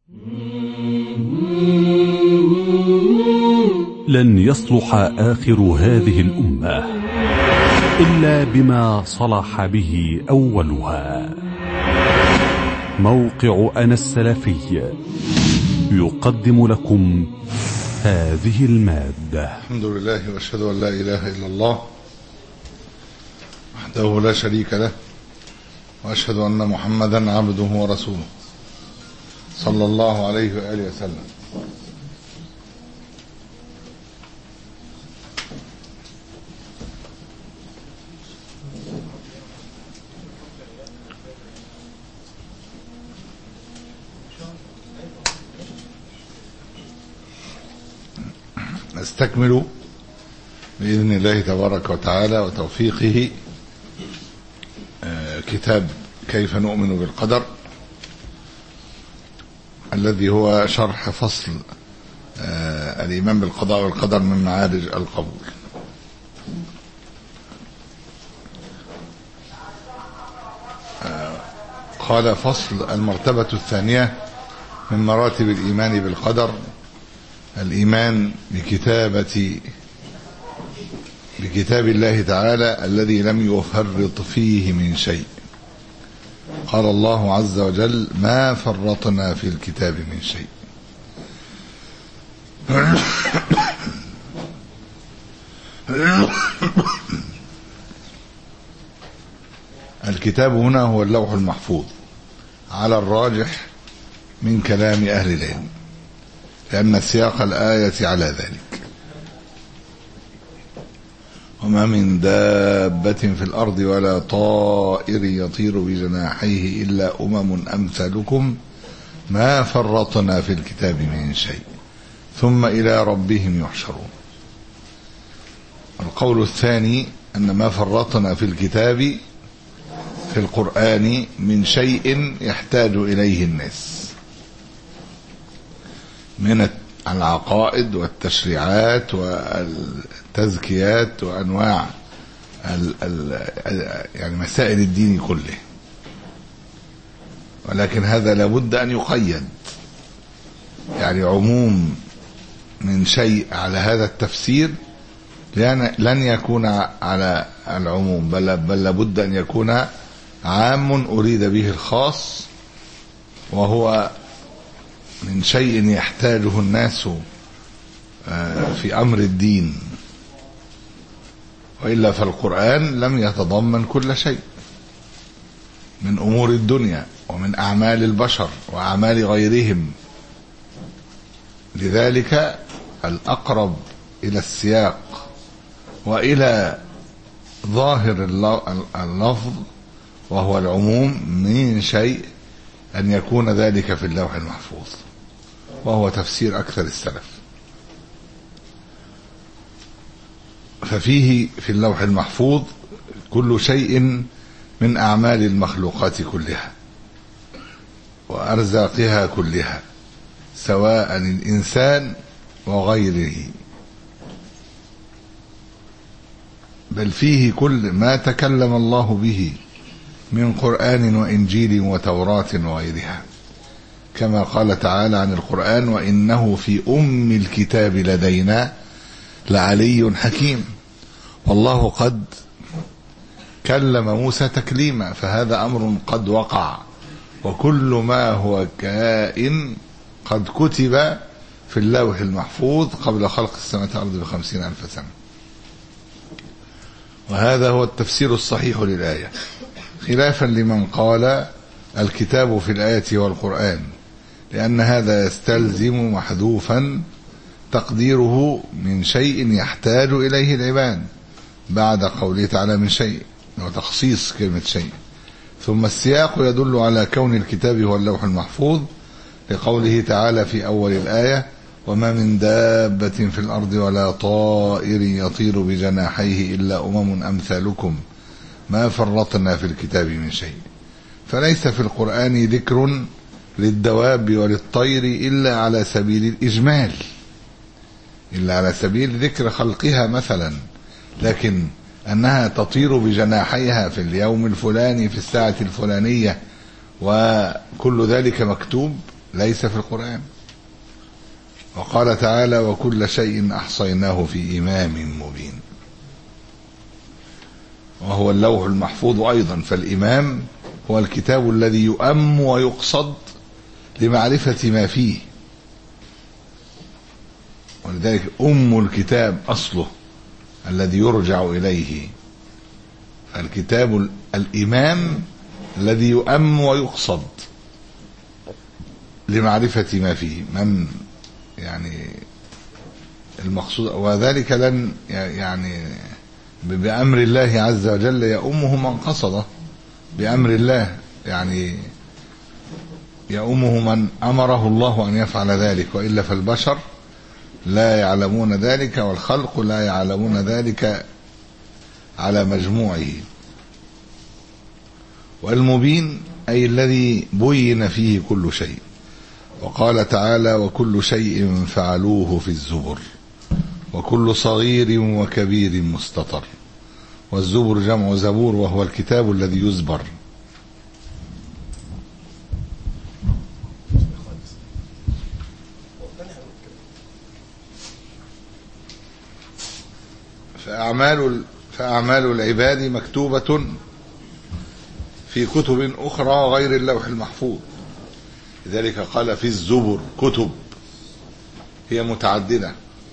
لن يصلح آخر هذه الأمة إلا بما صلح به أولها موقع أنا السلفي يقدم لكم هذه المادة الحمد لله واشهد ان لا اله الا الله وحده لا شريك له واشهد ان محمدا عبده ورسوله صلى الله عليه واله وسلم نستكمل بإذن الله تبارك وتعالى وتوفيقه آه، كتاب كيف نؤمن بالقدر الذي هو شرح فصل آه، الإيمان بالقضاء والقدر من معارج القبول آه، قال فصل المرتبة الثانية من مراتب الإيمان بالقدر الإيمان بكتابة بكتاب الله تعالى الذي لم يفرط فيه من شيء قال الله عز وجل ما فرطنا في الكتاب من شيء الكتاب هنا هو اللوح المحفوظ على الراجح من كلام أهل العلم لأن سياق الآية على ذلك وما من دابة في الأرض ولا طائر يطير بجناحيه إلا أمم أمثلكم ما فرطنا في الكتاب من شيء ثم إلى ربهم يحشرون القول الثاني أن ما فرطنا في الكتاب في القرآن من شيء يحتاج إليه الناس من العقائد والتشريعات والتزكيات وانواع ال ال يعني مسائل الدين كله ولكن هذا لابد ان يقيد يعني عموم من شيء على هذا التفسير لن يكون على العموم بل بل لابد ان يكون عام اريد به الخاص وهو من شيء يحتاجه الناس في امر الدين والا فالقران لم يتضمن كل شيء من امور الدنيا ومن اعمال البشر واعمال غيرهم لذلك الاقرب الى السياق والى ظاهر اللفظ وهو العموم من شيء أن يكون ذلك في اللوح المحفوظ وهو تفسير أكثر السلف ففيه في اللوح المحفوظ كل شيء من أعمال المخلوقات كلها وأرزاقها كلها سواء الإنسان وغيره بل فيه كل ما تكلم الله به من قرآن وإنجيل وتوراة وغيرها كما قال تعالى عن القرآن وإنه في أم الكتاب لدينا لعلي حكيم والله قد كلم موسى تكليما فهذا أمر قد وقع وكل ما هو كائن قد كتب في اللوح المحفوظ قبل خلق السماوات والأرض بخمسين ألف سنة وهذا هو التفسير الصحيح للآية خلافا لمن قال الكتاب في الآية والقرآن لأن هذا يستلزم محذوفا تقديره من شيء يحتاج إليه العباد بعد قوله تعالى من شيء وتخصيص كلمة شيء ثم السياق يدل على كون الكتاب هو اللوح المحفوظ لقوله تعالى في أول الآية وما من دابة في الأرض ولا طائر يطير بجناحيه إلا أمم أمثالكم ما فرطنا في الكتاب من شيء فليس في القرآن ذكر للدواب وللطير إلا على سبيل الإجمال إلا على سبيل ذكر خلقها مثلا لكن أنها تطير بجناحيها في اليوم الفلاني في الساعة الفلانية وكل ذلك مكتوب ليس في القرآن وقال تعالى وكل شيء أحصيناه في إمام مبين وهو اللوح المحفوظ أيضا فالإمام هو الكتاب الذي يؤم ويقصد لمعرفة ما فيه ولذلك أم الكتاب أصله الذي يرجع إليه الكتاب الإمام الذي يؤم ويقصد لمعرفة ما فيه من يعني المقصود وذلك لن يعني بأمر الله عز وجل يؤمه من قصده بأمر الله يعني يؤمه من أمره الله أن يفعل ذلك وإلا فالبشر لا يعلمون ذلك والخلق لا يعلمون ذلك على مجموعه والمبين أي الذي بين فيه كل شيء وقال تعالى وكل شيء فعلوه في الزبر وكل صغير وكبير مستطر والزبر جمع زبور وهو الكتاب الذي يزبر فأعمال فأعمال العباد مكتوبة في كتب أخرى غير اللوح المحفوظ لذلك قال في الزبر كتب هي متعددة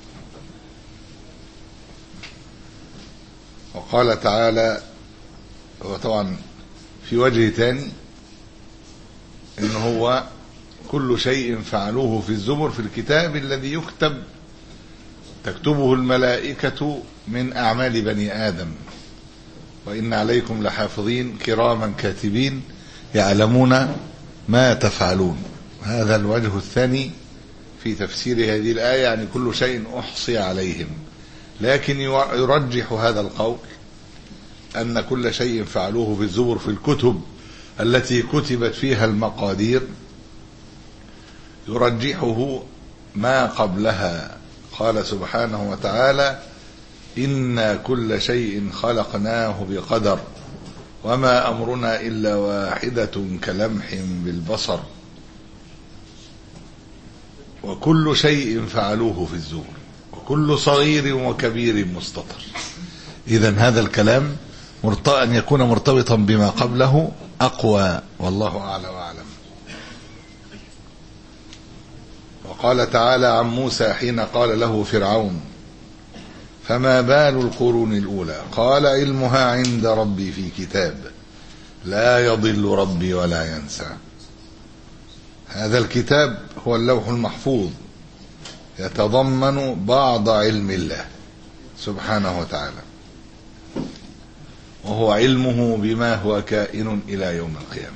وقال تعالى هو طبعا في وجه تاني ان هو كل شيء فعلوه في الزبر في الكتاب الذي يكتب تكتبه الملائكة من أعمال بني آدم وإن عليكم لحافظين كراما كاتبين يعلمون ما تفعلون هذا الوجه الثاني في تفسير هذه الآية يعني كل شيء أحصي عليهم لكن يرجح هذا القول أن كل شيء فعلوه في الزبر في الكتب التي كتبت فيها المقادير يرجحه ما قبلها قال سبحانه وتعالى إنا كل شيء خلقناه بقدر وما أمرنا إلا واحدة كلمح بالبصر وكل شيء فعلوه في الزبر وكل صغير وكبير مستطر إذا هذا الكلام أن يكون مرتبطا بما قبله أقوى والله أعلى وأعلم وقال تعالى عن موسى حين قال له فرعون فما بال القرون الأولى قال علمها عند ربي في كتاب لا يضل ربي ولا ينسى هذا الكتاب هو اللوح المحفوظ يتضمن بعض علم الله سبحانه وتعالى وهو علمه بما هو كائن إلى يوم القيامة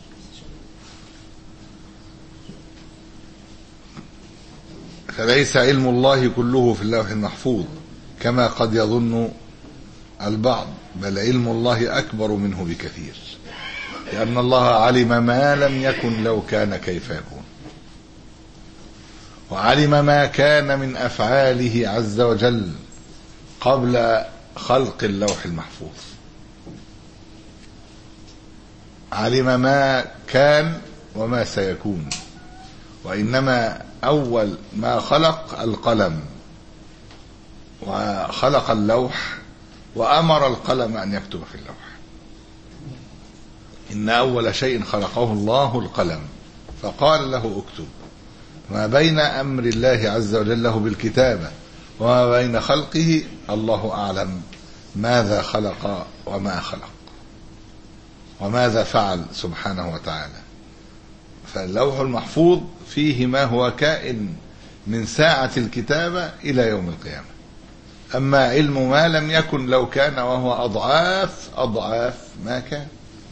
فليس علم الله كله في اللوح المحفوظ كما قد يظن البعض بل علم الله أكبر منه بكثير لأن الله علم ما لم يكن لو كان كيف يكون وعلم ما كان من أفعاله عز وجل قبل خلق اللوح المحفوظ علم ما كان وما سيكون وإنما أول ما خلق القلم وخلق اللوح وأمر القلم أن يكتب في اللوح إن أول شيء خلقه الله القلم فقال له اكتب ما بين أمر الله عز وجل له بالكتابة وما بين خلقه الله أعلم ماذا خلق وما خلق وماذا فعل سبحانه وتعالى فاللوح المحفوظ فيه ما هو كائن من ساعة الكتابة إلى يوم القيامة أما علم ما لم يكن لو كان وهو أضعاف أضعاف ما كان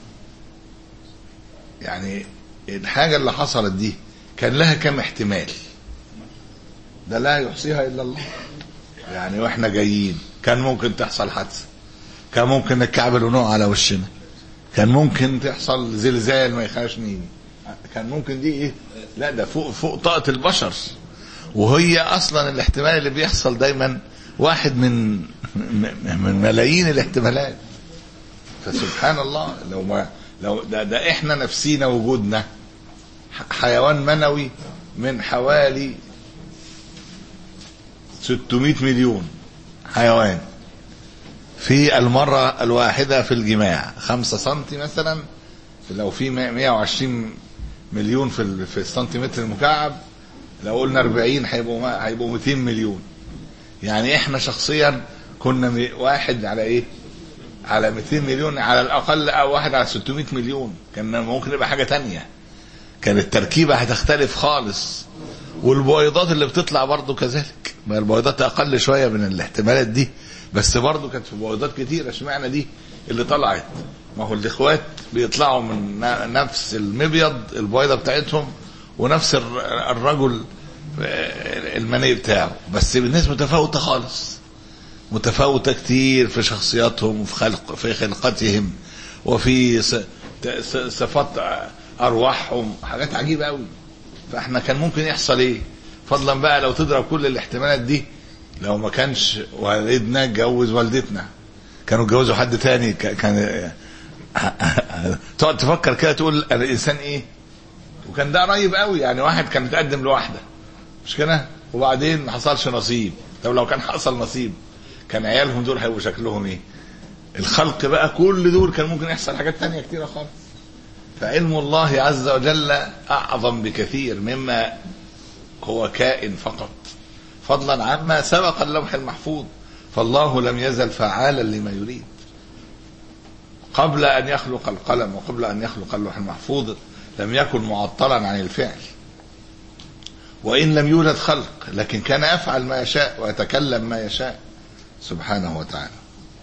يعني الحاجة اللي حصلت دي كان لها كم احتمال ده لا يحصيها إلا الله يعني واحنا جايين كان ممكن تحصل حادثة كان ممكن نتكعبل ونقع على وشنا كان ممكن تحصل زلزال ما يخاش نيجي كان ممكن دي ايه لا ده فوق فوق طاقة البشر وهي اصلا الاحتمال اللي بيحصل دايما واحد من من ملايين الاحتمالات فسبحان الله لو ما لو ده, ده احنا نفسينا وجودنا حيوان منوي من حوالي 600 مليون حيوان في المرة الواحدة في الجماع خمسة سنتي مثلا لو في 120 مليون في في السنتيمتر المكعب لو قلنا 40 هيبقوا هيبقوا 200 مليون يعني احنا شخصيا كنا واحد على ايه على 200 مليون على الاقل او واحد على 600 مليون كان ممكن يبقى حاجه تانية كانت التركيبه هتختلف خالص والبويضات اللي بتطلع برضه كذلك ما البويضات اقل شويه من الاحتمالات دي بس برضه كانت في بويضات كتير اشمعنى دي اللي طلعت ما هو الاخوات بيطلعوا من نفس المبيض البويضه بتاعتهم ونفس الرجل المني بتاعه بس بالنسبه متفاوته خالص متفاوته كتير في شخصياتهم وفي خلق في خلقتهم وفي صفات ارواحهم حاجات عجيبه قوي فاحنا كان ممكن يحصل ايه فضلا بقى لو تضرب كل الاحتمالات دي لو ما كانش والدنا اتجوز والدتنا كانوا اتجوزوا حد تاني كان تقعد تفكر كده تقول الانسان ايه وكان ده قريب قوي يعني واحد كان متقدم لواحده مش كده وبعدين ما حصلش نصيب طب لو كان حصل نصيب كان عيالهم دول هيبقوا شكلهم ايه الخلق بقى كل دول كان ممكن يحصل حاجات تانية كتيرة خالص فعلم الله عز وجل أعظم بكثير مما هو كائن فقط فضلا عما سبق اللوح المحفوظ فالله لم يزل فعالا لما يريد قبل أن يخلق القلم وقبل أن يخلق اللوح المحفوظ لم يكن معطلا عن الفعل وإن لم يوجد خلق لكن كان يفعل ما يشاء ويتكلم ما يشاء سبحانه وتعالى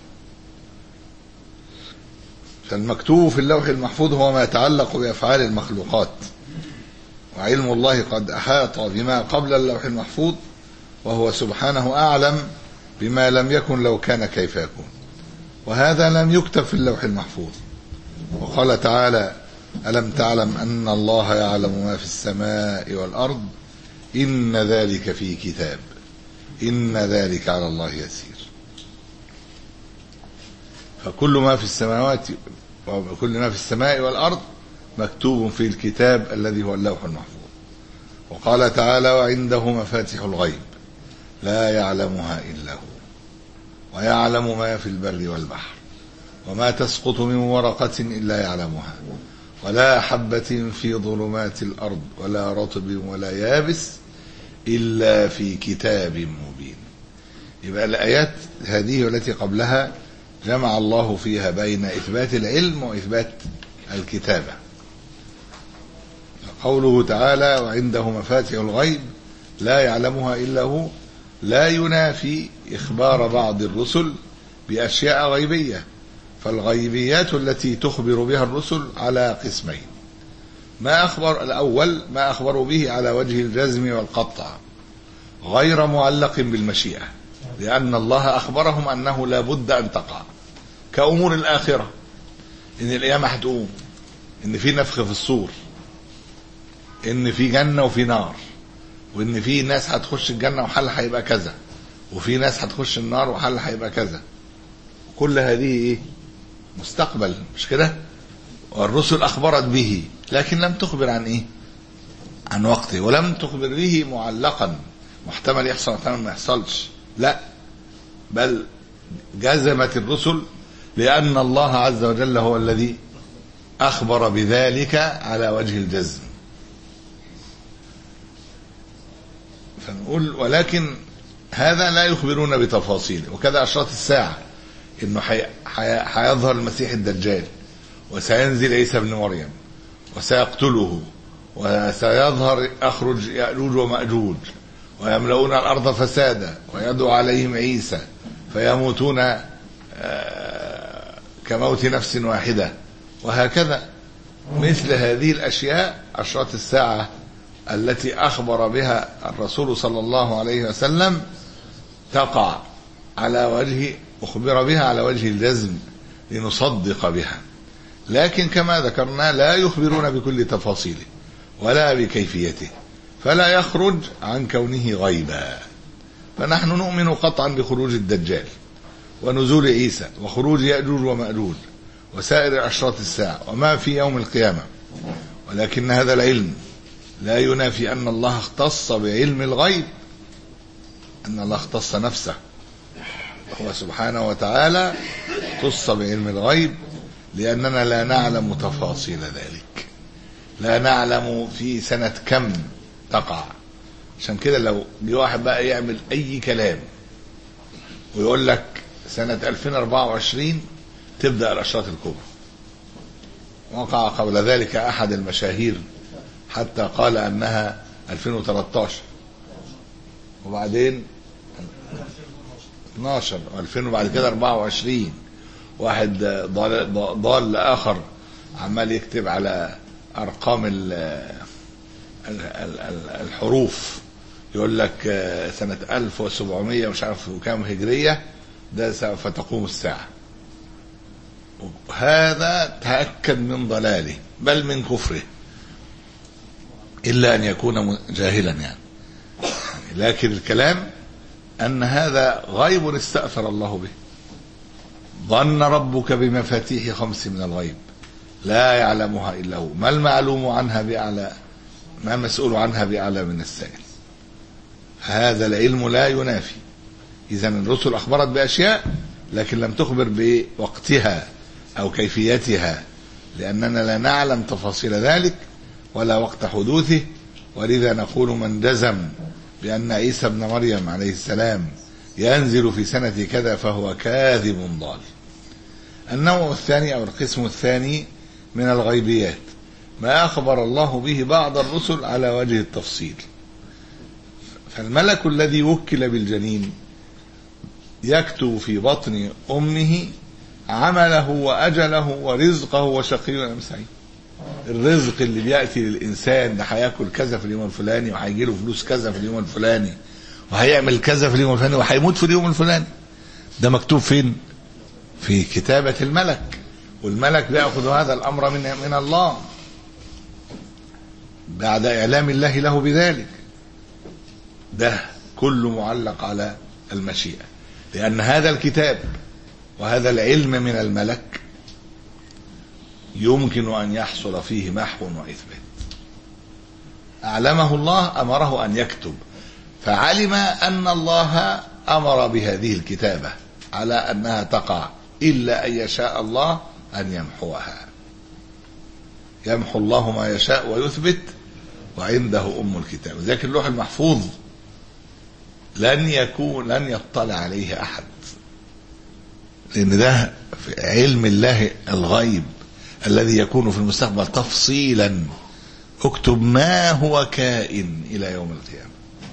فالمكتوب في اللوح المحفوظ هو ما يتعلق بأفعال المخلوقات وعلم الله قد أحاط بما قبل اللوح المحفوظ وهو سبحانه أعلم بما لم يكن لو كان كيف يكون وهذا لم يكتب في اللوح المحفوظ وقال تعالى ألم تعلم أن الله يعلم ما في السماء والأرض إن ذلك في كتاب إن ذلك على الله يسير فكل ما في السماوات وكل ما في السماء والأرض مكتوب في الكتاب الذي هو اللوح المحفوظ وقال تعالى وعنده مفاتح الغيب لا يعلمها إلا هو ويعلم ما في البر والبحر وما تسقط من ورقة إلا يعلمها ولا حبة في ظلمات الأرض ولا رطب ولا يابس إلا في كتاب مبين يبقى الآيات هذه والتي قبلها جمع الله فيها بين إثبات العلم وإثبات الكتابة قوله تعالى وعنده مفاتح الغيب لا يعلمها إلا هو لا ينافي إخبار بعض الرسل بأشياء غيبية فالغيبيات التي تخبر بها الرسل على قسمين ما أخبر الأول ما أخبروا به على وجه الجزم والقطع غير معلق بالمشيئة لأن الله أخبرهم أنه لا بد أن تقع كأمور الآخرة إن القيامة هتقوم إن في نفخ في الصور إن في جنة وفي نار وإن في ناس هتخش الجنة وحل هيبقى كذا وفي ناس هتخش النار وحل هيبقى كذا كل هذه إيه مستقبل مش كده والرسل أخبرت به لكن لم تخبر عن إيه عن وقته ولم تخبر به معلقا محتمل يحصل محتمل ما يحصلش لا بل جزمت الرسل لأن الله عز وجل هو الذي أخبر بذلك على وجه الجزم فنقول ولكن هذا لا يخبرون بتفاصيله وكذا أشراط الساعة إنه حيظهر المسيح الدجال وسينزل عيسى بن مريم وسيقتله وسيظهر أخرج يأجوج ومأجوج ويملؤون الأرض فسادا ويدعو عليهم عيسى فيموتون كموت نفس واحدة وهكذا مثل هذه الأشياء أشراط الساعة التي أخبر بها الرسول صلى الله عليه وسلم تقع على وجه أخبر بها على وجه الجزم لنصدق بها لكن كما ذكرنا لا يخبرون بكل تفاصيله ولا بكيفيته فلا يخرج عن كونه غيبا فنحن نؤمن قطعا بخروج الدجال ونزول عيسى وخروج يأجوج ومأجوج وسائر أشراط الساعة وما في يوم القيامة ولكن هذا العلم لا ينافي أن الله اختص بعلم الغيب أن الله اختص نفسه هو سبحانه وتعالى اختص بعلم الغيب لأننا لا نعلم تفاصيل ذلك لا نعلم في سنة كم تقع عشان كده لو جه واحد بقى يعمل أي كلام ويقول لك سنة 2024 تبدأ الأشراط الكبرى وقع قبل ذلك أحد المشاهير حتى قال أنها 2013 وبعدين 12 2000 وبعد كده 24 واحد ضال, ضال آخر عمال يكتب على أرقام ال ال ال الحروف يقول لك سنة 1700 مش عارف وكام هجرية ده سوف تقوم الساعة هذا تأكد من ضلاله بل من كفره إلا أن يكون جاهلا يعني لكن الكلام أن هذا غيب استأثر الله به ظن ربك بمفاتيح خمس من الغيب لا يعلمها إلا هو ما المعلوم عنها بأعلى ما المسؤول عنها بأعلى من السائل هذا العلم لا ينافي إذا الرسل أخبرت بأشياء لكن لم تخبر بوقتها أو كيفيتها لأننا لا نعلم تفاصيل ذلك ولا وقت حدوثه ولذا نقول من جزم بأن عيسى ابن مريم عليه السلام ينزل في سنة كذا فهو كاذب ضال النوع الثاني أو القسم الثاني من الغيبيات ما أخبر الله به بعض الرسل على وجه التفصيل فالملك الذي وكل بالجنين يكتب في بطن أمه عمله وأجله ورزقه وشقي أم سعيد الرزق اللي بيأتي للإنسان ده هياكل كذا في اليوم الفلاني وهيجي له فلوس كذا في اليوم الفلاني وهيعمل كذا في اليوم الفلاني وهيموت في اليوم الفلاني ده مكتوب فين في كتابة الملك والملك بيأخذ هذا الأمر من من الله بعد إعلام الله له بذلك ده كله معلق على المشيئة لأن هذا الكتاب وهذا العلم من الملك يمكن أن يحصل فيه محو وإثبات أعلمه الله أمره أن يكتب فعلم أن الله أمر بهذه الكتابة على أنها تقع إلا أن يشاء الله أن يمحوها يمحو الله ما يشاء ويثبت وعنده أم الكتاب ذلك اللوح المحفوظ لن يكون لن يطلع عليه أحد لأن ده في علم الله الغيب الذي يكون في المستقبل تفصيلا اكتب ما هو كائن إلى يوم القيامة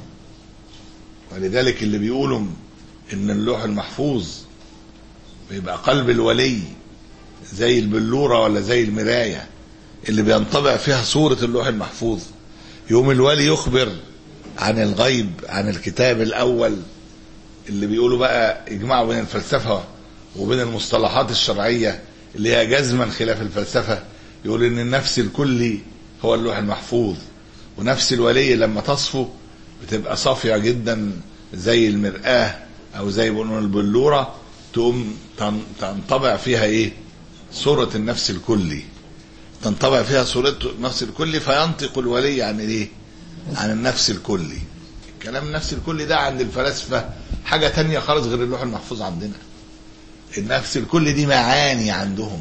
ولذلك اللي بيقولوا ان اللوح المحفوظ بيبقى قلب الولي زي البلورة ولا زي المراية اللي بينطبع فيها صورة اللوح المحفوظ يوم الولي يخبر عن الغيب عن الكتاب الأول اللي بيقولوا بقى يجمعوا بين الفلسفة وبين المصطلحات الشرعية اللي هي جزما خلاف الفلسفة يقول ان النفس الكلي هو اللوح المحفوظ ونفس الولي لما تصفو بتبقى صافية جدا زي المرآة او زي بيقولوا البلورة تقوم تنطبع فيها ايه صورة النفس الكلي تنطبع فيها صورة النفس الكلي فينطق الولي عن ايه عن النفس الكلي كلام النفس الكلي ده عند الفلاسفة حاجة تانية خالص غير اللوح المحفوظ عندنا النفس الكل دي معاني عندهم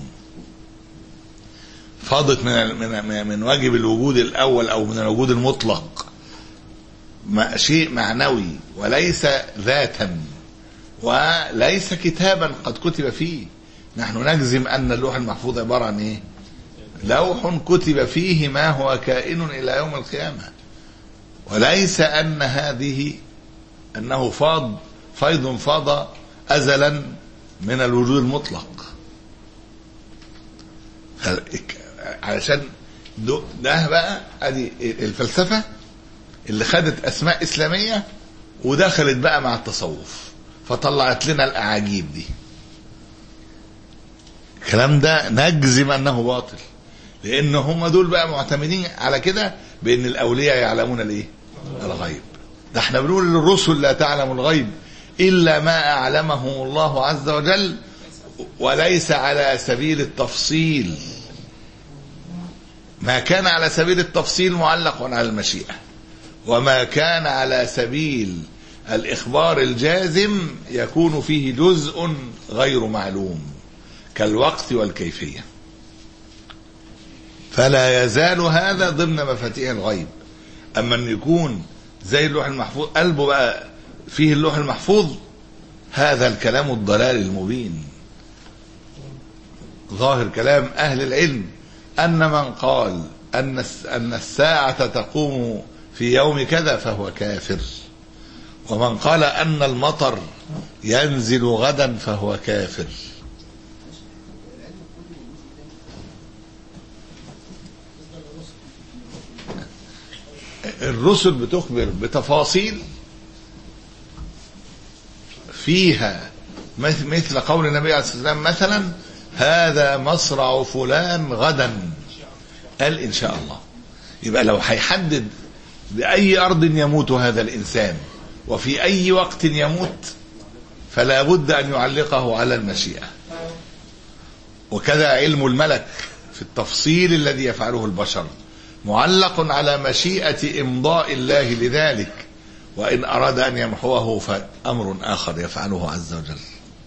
فاضت من من من واجب الوجود الاول او من الوجود المطلق شيء معنوي وليس ذاتا وليس كتابا قد كتب فيه نحن نجزم ان اللوح المحفوظ عباره عن ايه لوح كتب فيه ما هو كائن الى يوم القيامه وليس ان هذه انه فاض فيض فاض ازلا من الوجود المطلق علشان ده بقى ادي الفلسفه اللي خدت اسماء اسلاميه ودخلت بقى مع التصوف فطلعت لنا الاعاجيب دي الكلام ده نجزم انه باطل لان هم دول بقى معتمدين على كده بان الاولياء يعلمون الايه الغيب ده احنا بنقول للرسل لا تعلم الغيب إلا ما أعلمه الله عز وجل وليس على سبيل التفصيل ما كان على سبيل التفصيل معلق على المشيئة وما كان على سبيل الإخبار الجازم يكون فيه جزء غير معلوم كالوقت والكيفية فلا يزال هذا ضمن مفاتيح الغيب أما أن يكون زي اللوح المحفوظ قلبه بقى فيه اللوح المحفوظ هذا الكلام الضلال المبين ظاهر كلام أهل العلم أن من قال أن أن الساعة تقوم في يوم كذا فهو كافر ومن قال أن المطر ينزل غدا فهو كافر الرسل بتخبر بتفاصيل فيها مثل قول النبي عليه الصلاة والسلام مثلا هذا مصرع فلان غدا قال إن شاء الله يبقى لو هيحدد بأي أرض يموت هذا الإنسان وفي أي وقت يموت فلا بد أن يعلقه على المشيئة وكذا علم الملك في التفصيل الذي يفعله البشر معلق على مشيئة إمضاء الله لذلك وإن أراد أن يمحوه فأمر آخر يفعله عز وجل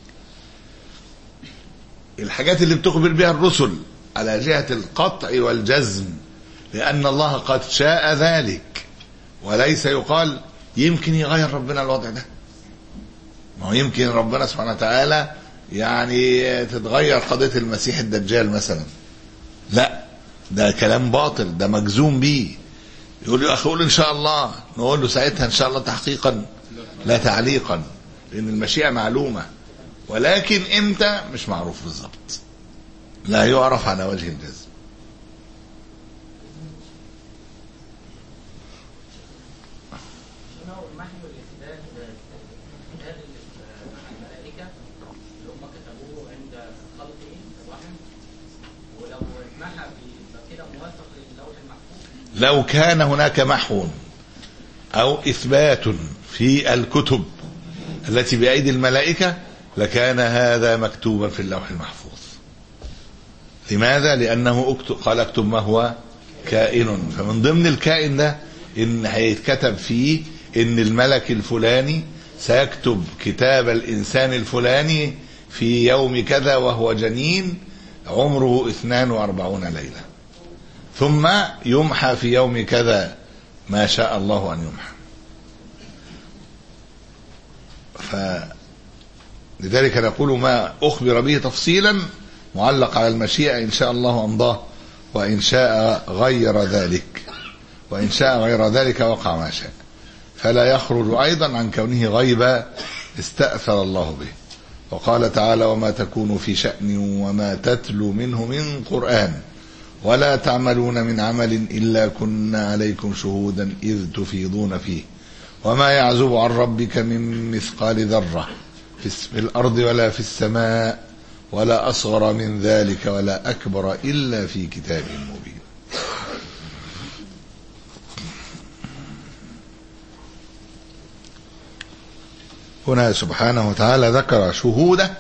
الحاجات اللي بتخبر بها الرسل على جهة القطع والجزم لأن الله قد شاء ذلك وليس يقال يمكن يغير ربنا الوضع ده ما هو يمكن ربنا سبحانه وتعالى يعني تتغير قضية المسيح الدجال مثلا لا ده كلام باطل ده مجزوم بيه يقول له اخي قول ان شاء الله نقول له ساعتها ان شاء الله تحقيقا لا تعليقا لان المشيئه معلومه ولكن امتى مش معروف بالظبط لا يعرف على وجه الجزم لو كان هناك محو او اثبات في الكتب التي بايدي الملائكه لكان هذا مكتوبا في اللوح المحفوظ لماذا لانه اكتب قال اكتب ما هو كائن فمن ضمن الكائن ده ان هيتكتب فيه ان الملك الفلاني سيكتب كتاب الانسان الفلاني في يوم كذا وهو جنين عمره 42 ليله ثم يمحى في يوم كذا ما شاء الله أن يمحى فلذلك نقول ما أخبر به تفصيلا معلق على المشيئة إن شاء الله أمضاه وإن شاء غير ذلك وإن شاء غير ذلك وقع ما شاء فلا يخرج أيضا عن كونه غيبا استأثر الله به وقال تعالى وما تكون في شأن وما تتلو منه من قرآن ولا تعملون من عمل إلا كنا عليكم شهودا إذ تفيضون فيه وما يعزب عن ربك من مثقال ذرة في الأرض ولا في السماء ولا أصغر من ذلك ولا أكبر إلا في كتاب مبين هنا سبحانه وتعالى ذكر شهوده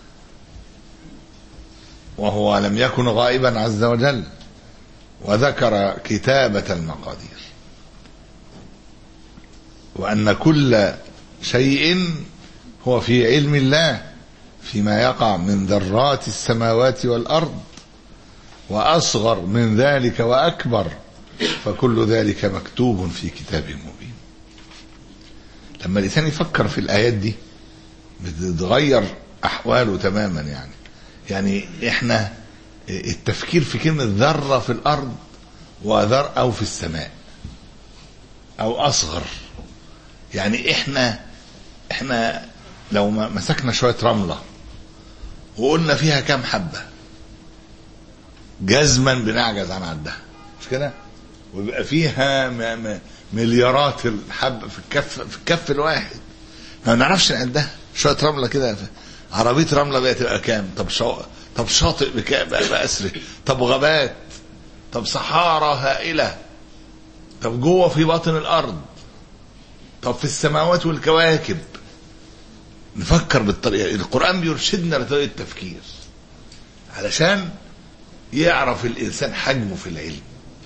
وهو لم يكن غائبا عز وجل وذكر كتابة المقادير وأن كل شيء هو في علم الله فيما يقع من ذرات السماوات والأرض وأصغر من ذلك وأكبر فكل ذلك مكتوب في كتاب مبين لما الإنسان يفكر في الآيات دي بتتغير أحواله تماما يعني يعني احنا التفكير في كلمة ذرة في الأرض وذر أو في السماء أو أصغر يعني احنا احنا لو مسكنا شوية رملة وقلنا فيها كام حبة جزما بنعجز عن عدها مش كده ويبقى فيها مليارات الحبة في الكف في الكف الواحد ما بنعرفش نعدها شوية رملة كده عربية رملة بقى تبقى كام طب شو... طب شاطئ بكام بقى بأسره طب غابات طب صحارى هائلة طب جوه في باطن الأرض طب في السماوات والكواكب نفكر بالطريقة القرآن بيرشدنا لطريقة التفكير علشان يعرف الإنسان حجمه في العلم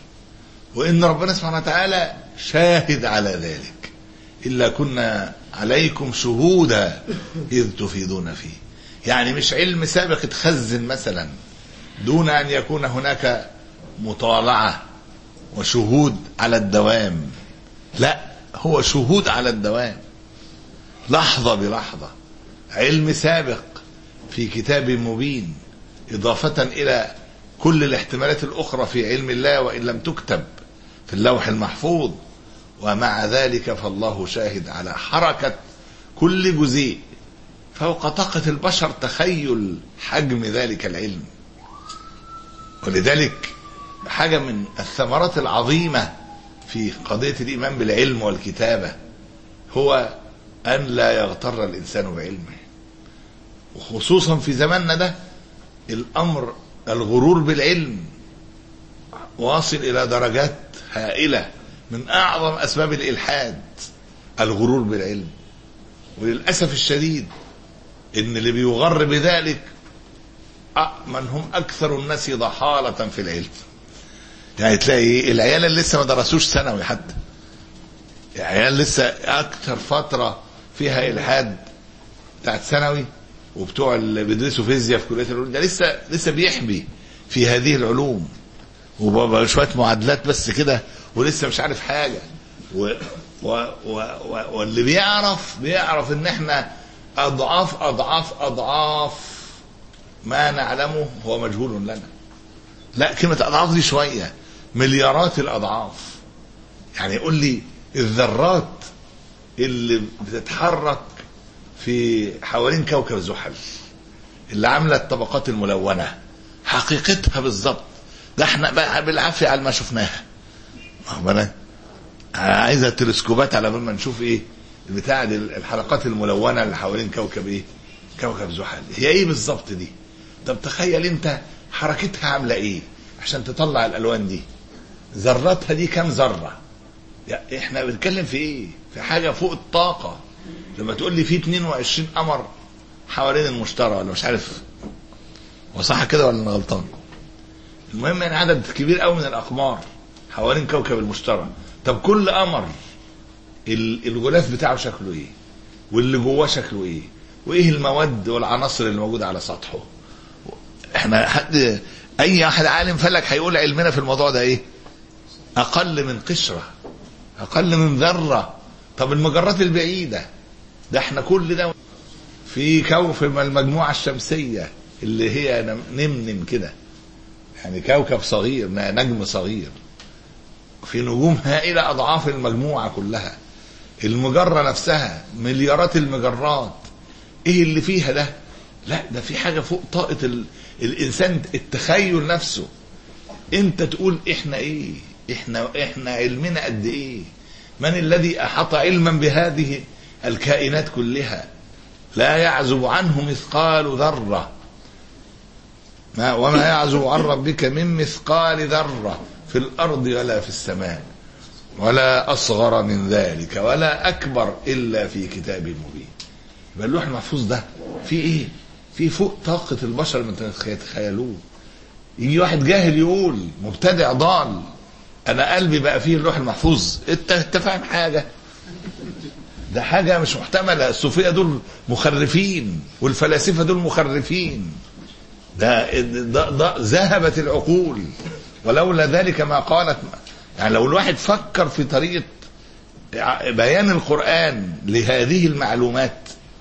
وإن ربنا سبحانه وتعالى شاهد على ذلك إلا كنا عليكم شهودا إذ تفيضون فيه يعني مش علم سابق اتخزن مثلا دون أن يكون هناك مطالعة وشهود على الدوام لا هو شهود على الدوام لحظة بلحظة علم سابق في كتاب مبين إضافة إلى كل الاحتمالات الأخرى في علم الله وإن لم تكتب في اللوح المحفوظ ومع ذلك فالله شاهد على حركة كل جزيء فوق طاقة البشر تخيل حجم ذلك العلم ولذلك حاجة من الثمرات العظيمة في قضية الإيمان بالعلم والكتابة هو أن لا يغتر الإنسان بعلمه وخصوصا في زماننا ده الأمر الغرور بالعلم واصل إلى درجات هائلة من أعظم أسباب الإلحاد الغرور بالعلم وللأسف الشديد إن اللي بيغر بذلك من هم أكثر الناس ضحالة في العلم يعني تلاقي العيال اللي لسه ما درسوش ثانوي حتى العيال لسه أكثر فترة فيها إلحاد بتاعت ثانوي وبتوع اللي بيدرسوا فيزياء في كليه العلوم ده لسه لسه بيحبي في هذه العلوم وشويه معادلات بس كده ولسه مش عارف حاجه و و و و واللي بيعرف بيعرف ان احنا اضعاف اضعاف اضعاف ما نعلمه هو مجهول لنا لا كلمه اضعاف دي شويه مليارات الاضعاف يعني يقول لي الذرات اللي بتتحرك في حوالين كوكب زحل اللي عامله الطبقات الملونه حقيقتها بالظبط ده احنا بقى بالعافيه على ما شفناها بالك عايزه تلسكوبات على بال ما نشوف ايه بتاع الحلقات الملونه اللي حوالين كوكب ايه كوكب زحل هي ايه بالظبط دي طب تخيل انت حركتها عامله ايه عشان تطلع الالوان دي ذراتها دي كام ذره يعني احنا بنتكلم في ايه في حاجه فوق الطاقه لما تقول لي في 22 قمر حوالين المشتري ولا مش عارف هو صح كده ولا انا غلطان المهم يعني عدد كبير قوي من الاقمار حوالين كوكب المشتري طب كل قمر الغلاف بتاعه شكله ايه واللي جواه شكله ايه وايه المواد والعناصر اللي موجوده على سطحه احنا حد اي واحد عالم فلك هيقول علمنا في الموضوع ده ايه اقل من قشره اقل من ذره طب المجرات البعيده ده احنا كل ده في كوكب المجموعه الشمسيه اللي هي نمنم كده يعني كوكب صغير نجم صغير في نجوم هائله اضعاف المجموعه كلها المجره نفسها مليارات المجرات ايه اللي فيها ده لا ده في حاجه فوق طاقه ال... الانسان التخيل نفسه انت تقول احنا ايه احنا احنا علمنا قد ايه من الذي احاط علما بهذه الكائنات كلها لا يعزب عنه مثقال ذره ما وما يعزب عن ربك من مثقال ذره في الارض ولا في السماء ولا اصغر من ذلك ولا اكبر الا في كتاب مبين يبقى اللوح المحفوظ ده في ايه في فوق طاقه البشر من تتخيلوه يجي واحد جاهل يقول مبتدع ضال انا قلبي بقى فيه اللوح المحفوظ انت انت فاهم حاجه ده حاجه مش محتمله الصوفيه دول مخرفين والفلاسفه دول مخرفين ده ده, ده ذهبت العقول ولولا ذلك ما قالت يعني لو الواحد فكر في طريقه بيان القران لهذه المعلومات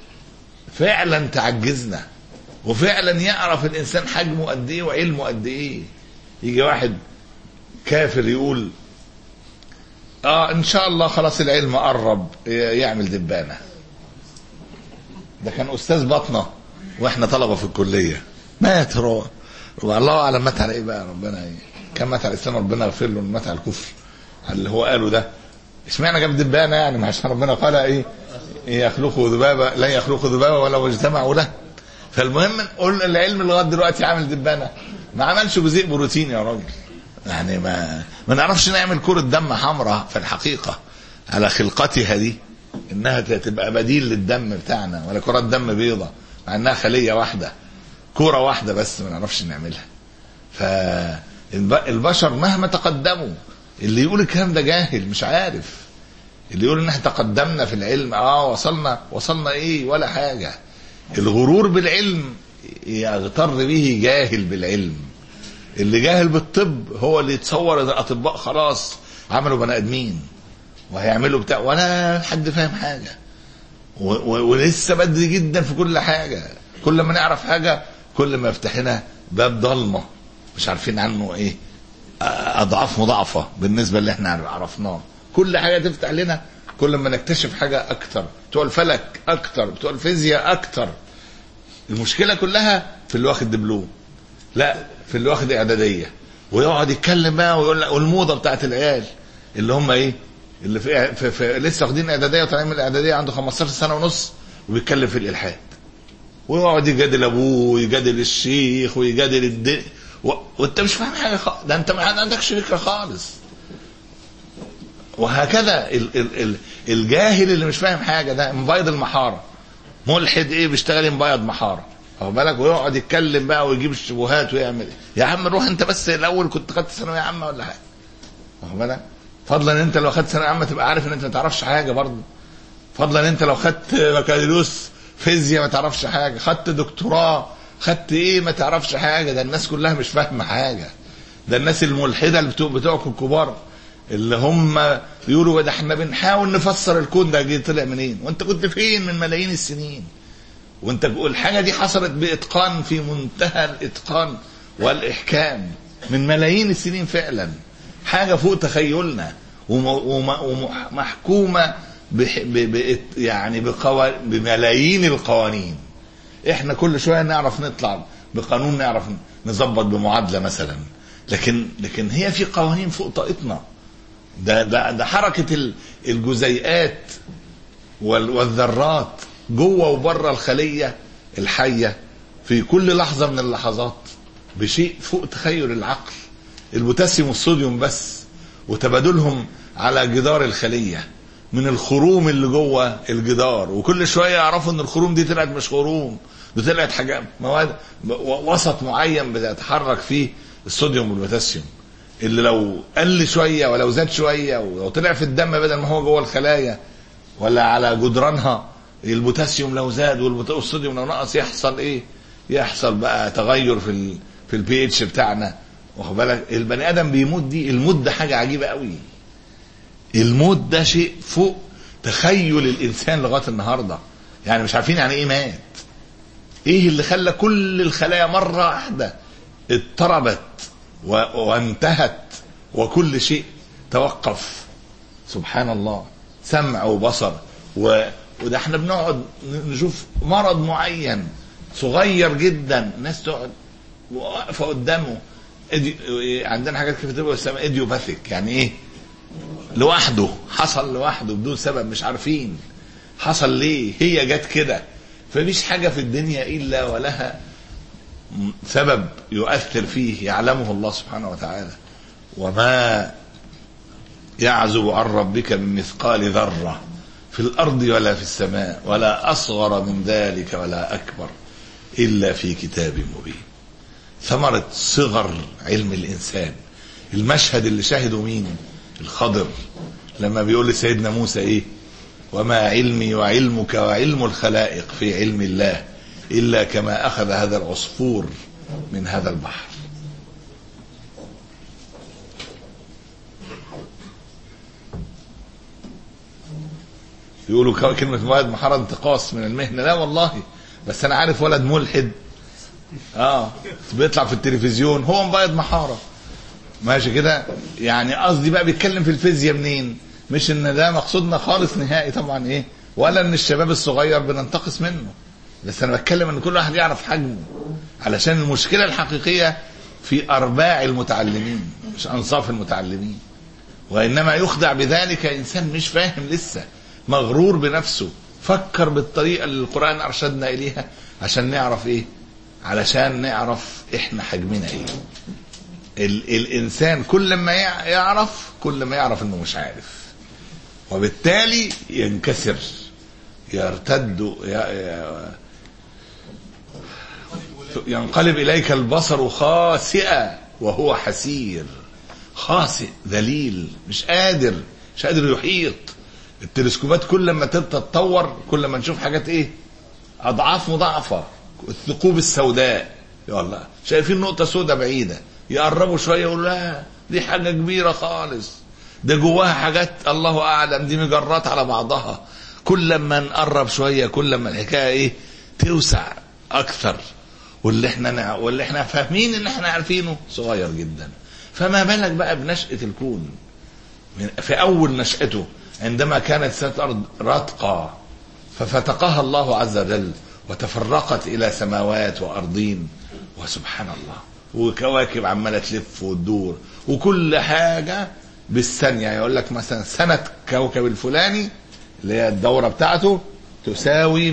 فعلا تعجزنا وفعلا يعرف الانسان حجمه قد ايه وعلمه قد ايه يجي واحد كافر يقول اه ان شاء الله خلاص العلم قرب يعمل دبانه ده كان استاذ بطنه واحنا طلبه في الكليه مات هو الله اعلم مات على ايه بقى ربنا ايه كان مات على الاسلام ربنا يغفر له مات على الكفر على اللي هو قاله ده اشمعنى جاب دبانه يعني ما عشان ربنا قال ايه يخلقوا ذبابه لا يخلقوا ذبابه ولو اجتمعوا له فالمهم قول العلم لغايه دلوقتي عامل دبانه ما عملش جزيء بروتين يا راجل يعني ما ما نعرفش نعمل كرة دم حمراء في الحقيقة على خلقتها دي انها تبقى بديل للدم بتاعنا ولا كرة دم بيضة مع انها خلية واحدة كرة واحدة بس ما نعرفش نعملها فالبشر مهما تقدموا اللي يقول الكلام ده جاهل مش عارف اللي يقول ان احنا تقدمنا في العلم اه وصلنا وصلنا ايه ولا حاجه الغرور بالعلم يغتر به جاهل بالعلم اللي جاهل بالطب هو اللي يتصور ان الاطباء خلاص عملوا بني ادمين وهيعملوا بتاع ولا حد فاهم حاجه و- و- ولسه بدري جدا في كل حاجه كل ما نعرف حاجه كل ما يفتح لنا باب ضلمه مش عارفين عنه ايه أ- اضعاف مضاعفه بالنسبه اللي احنا عرفناه كل حاجه تفتح لنا كل ما نكتشف حاجه اكتر بتوع الفلك اكتر بتوع الفيزياء اكتر المشكله كلها في اللي واخد دبلوم لا في اللي واخد اعداديه ويقعد يتكلم بقى ويقول لك والموضه بتاعت العيال اللي هم ايه اللي في, في, في لسه واخدين اعداديه وطالعين من الاعداديه عنده 15 سنه ونص وبيتكلم في الالحاد ويقعد يجادل ابوه ويجادل الشيخ ويجادل الد و... وانت مش فاهم حاجه خالص ده انت ما عندكش فكره خالص وهكذا ال... ال... ال... الجاهل اللي مش فاهم حاجه ده مبيض المحاره ملحد ايه بيشتغل مبيض محاره واخد بالك ويقعد يتكلم بقى ويجيب الشبهات ويعمل يا عم روح انت بس الاول كنت خدت ثانويه عامه ولا حاجه واخد بالك فضلا ان انت لو خدت ثانويه عامه تبقى عارف ان انت ما تعرفش حاجه برضه فضلا ان انت لو خدت بكالوريوس فيزياء ما تعرفش حاجه خدت دكتوراه خدت ايه ما تعرفش حاجه ده الناس كلها مش فاهمه حاجه ده الناس الملحده اللي بتوع بتوعكم الكبار اللي هم بيقولوا ده احنا بنحاول نفسر الكون ده جه طلع منين وانت كنت فين من ملايين السنين وانت الحاجه دي حصلت باتقان في منتهى الاتقان والاحكام من ملايين السنين فعلا حاجه فوق تخيلنا وم- وم- ومحكومه بح- ب- ب- يعني بقوا- بملايين القوانين احنا كل شويه نعرف نطلع بقانون نعرف نظبط بمعادله مثلا لكن لكن هي في قوانين فوق طاقتنا ده ده ده حركه ال- الجزيئات وال- والذرات جوه وبره الخليه الحيه في كل لحظه من اللحظات بشيء فوق تخيل العقل البوتاسيوم والصوديوم بس وتبادلهم على جدار الخليه من الخروم اللي جوه الجدار وكل شويه يعرفوا ان الخروم دي طلعت مش خروم دي طلعت حاجات مواد و- وسط معين بيتحرك فيه الصوديوم والبوتاسيوم اللي لو قل شويه ولو زاد شويه ولو طلع في الدم بدل ما هو جوه الخلايا ولا على جدرانها البوتاسيوم لو زاد والبوت- والصوديوم لو نقص يحصل ايه؟ يحصل بقى تغير في ال في البي اتش بتاعنا واخد بالك البني ادم بيموت دي الموت ده حاجه عجيبه قوي الموت ده شيء فوق تخيل الانسان لغايه النهارده يعني مش عارفين يعني ايه مات ايه اللي خلى كل الخلايا مره واحده اضطربت و... وانتهت وكل شيء توقف سبحان الله سمع وبصر و... وده احنا بنقعد نشوف مرض معين صغير جدا ناس تقعد واقفه قدامه إدي... عندنا حاجات كيف تبقى اسمها ايديوباثيك يعني ايه لوحده حصل لوحده بدون سبب مش عارفين حصل ليه هي جت كده فمفيش حاجة في الدنيا إلا ولها م- سبب يؤثر فيه يعلمه الله سبحانه وتعالى وما يعزب عن ربك من مثقال ذرة في الأرض ولا في السماء ولا أصغر من ذلك ولا أكبر إلا في كتاب مبين ثمرة صغر علم الإنسان المشهد اللي شاهده مين الخضر لما بيقول لسيدنا موسى إيه وما علمي وعلمك وعلم الخلائق في علم الله إلا كما أخذ هذا العصفور من هذا البحر يقولوا كلمة مواد محارة انتقاص من المهنة لا والله بس أنا عارف ولد ملحد اه بيطلع في التلفزيون هو مبيض محارة ماشي كده يعني قصدي بقى بيتكلم في الفيزياء منين مش ان ده مقصودنا خالص نهائي طبعا ايه ولا ان الشباب الصغير بننتقص منه بس انا بتكلم ان كل واحد يعرف حجمه علشان المشكلة الحقيقية في ارباع المتعلمين مش انصاف المتعلمين وانما يخدع بذلك انسان مش فاهم لسه مغرور بنفسه فكر بالطريقة اللي القرآن ارشدنا اليها عشان نعرف ايه علشان نعرف احنا حجمنا ايه ال الانسان كل ما يع- يعرف كل ما يعرف انه مش عارف وبالتالي ينكسر يرتد ي- ي- ينقلب اليك البصر خاسئا وهو حسير خاسئ ذليل مش قادر مش قادر يحيط التلسكوبات كل ما تتطور كل ما نشوف حاجات ايه اضعاف مضاعفه الثقوب السوداء يلا شايفين نقطه سوداء بعيده يقربوا شويه يقولوا لا دي حاجه كبيره خالص ده جواها حاجات الله اعلم دي مجرات على بعضها كل ما نقرب شويه كل ما الحكايه ايه توسع اكثر واللي احنا نع... واللي احنا فاهمين ان احنا عارفينه صغير جدا فما بالك بقى بنشأة الكون من في اول نشأته عندما كانت سنة الارض رتقى ففتقها الله عز وجل وتفرقت الى سماوات وارضين وسبحان الله وكواكب عماله تلف وتدور وكل حاجه بالثانيه يقول لك مثلا سنه كوكب الفلاني اللي هي الدوره بتاعته تساوي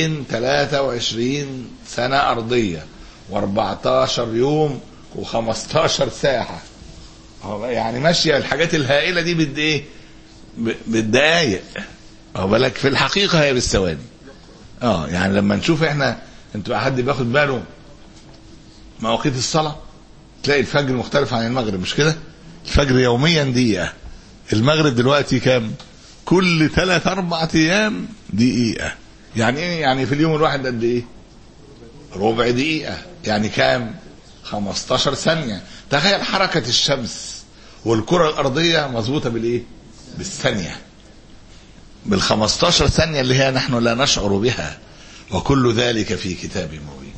223 سنه ارضيه و14 يوم و15 ساعه يعني ماشيه الحاجات الهائله دي بد ايه بالدقايق واخد بالك في الحقيقه هي بالثواني اه يعني لما نشوف احنا انتوا حد بياخد باله مواقيت الصلاه تلاقي الفجر مختلف عن المغرب مش كده الفجر يوميا دقيقه المغرب دلوقتي كام كل ثلاث اربع ايام دقيقه يعني ايه يعني في اليوم الواحد قد ايه ربع دقيقه يعني كام 15 ثانيه تخيل حركه الشمس والكره الارضيه مظبوطه بالايه بالثانيه بال 15 ثانيه اللي هي نحن لا نشعر بها وكل ذلك في كتاب مبين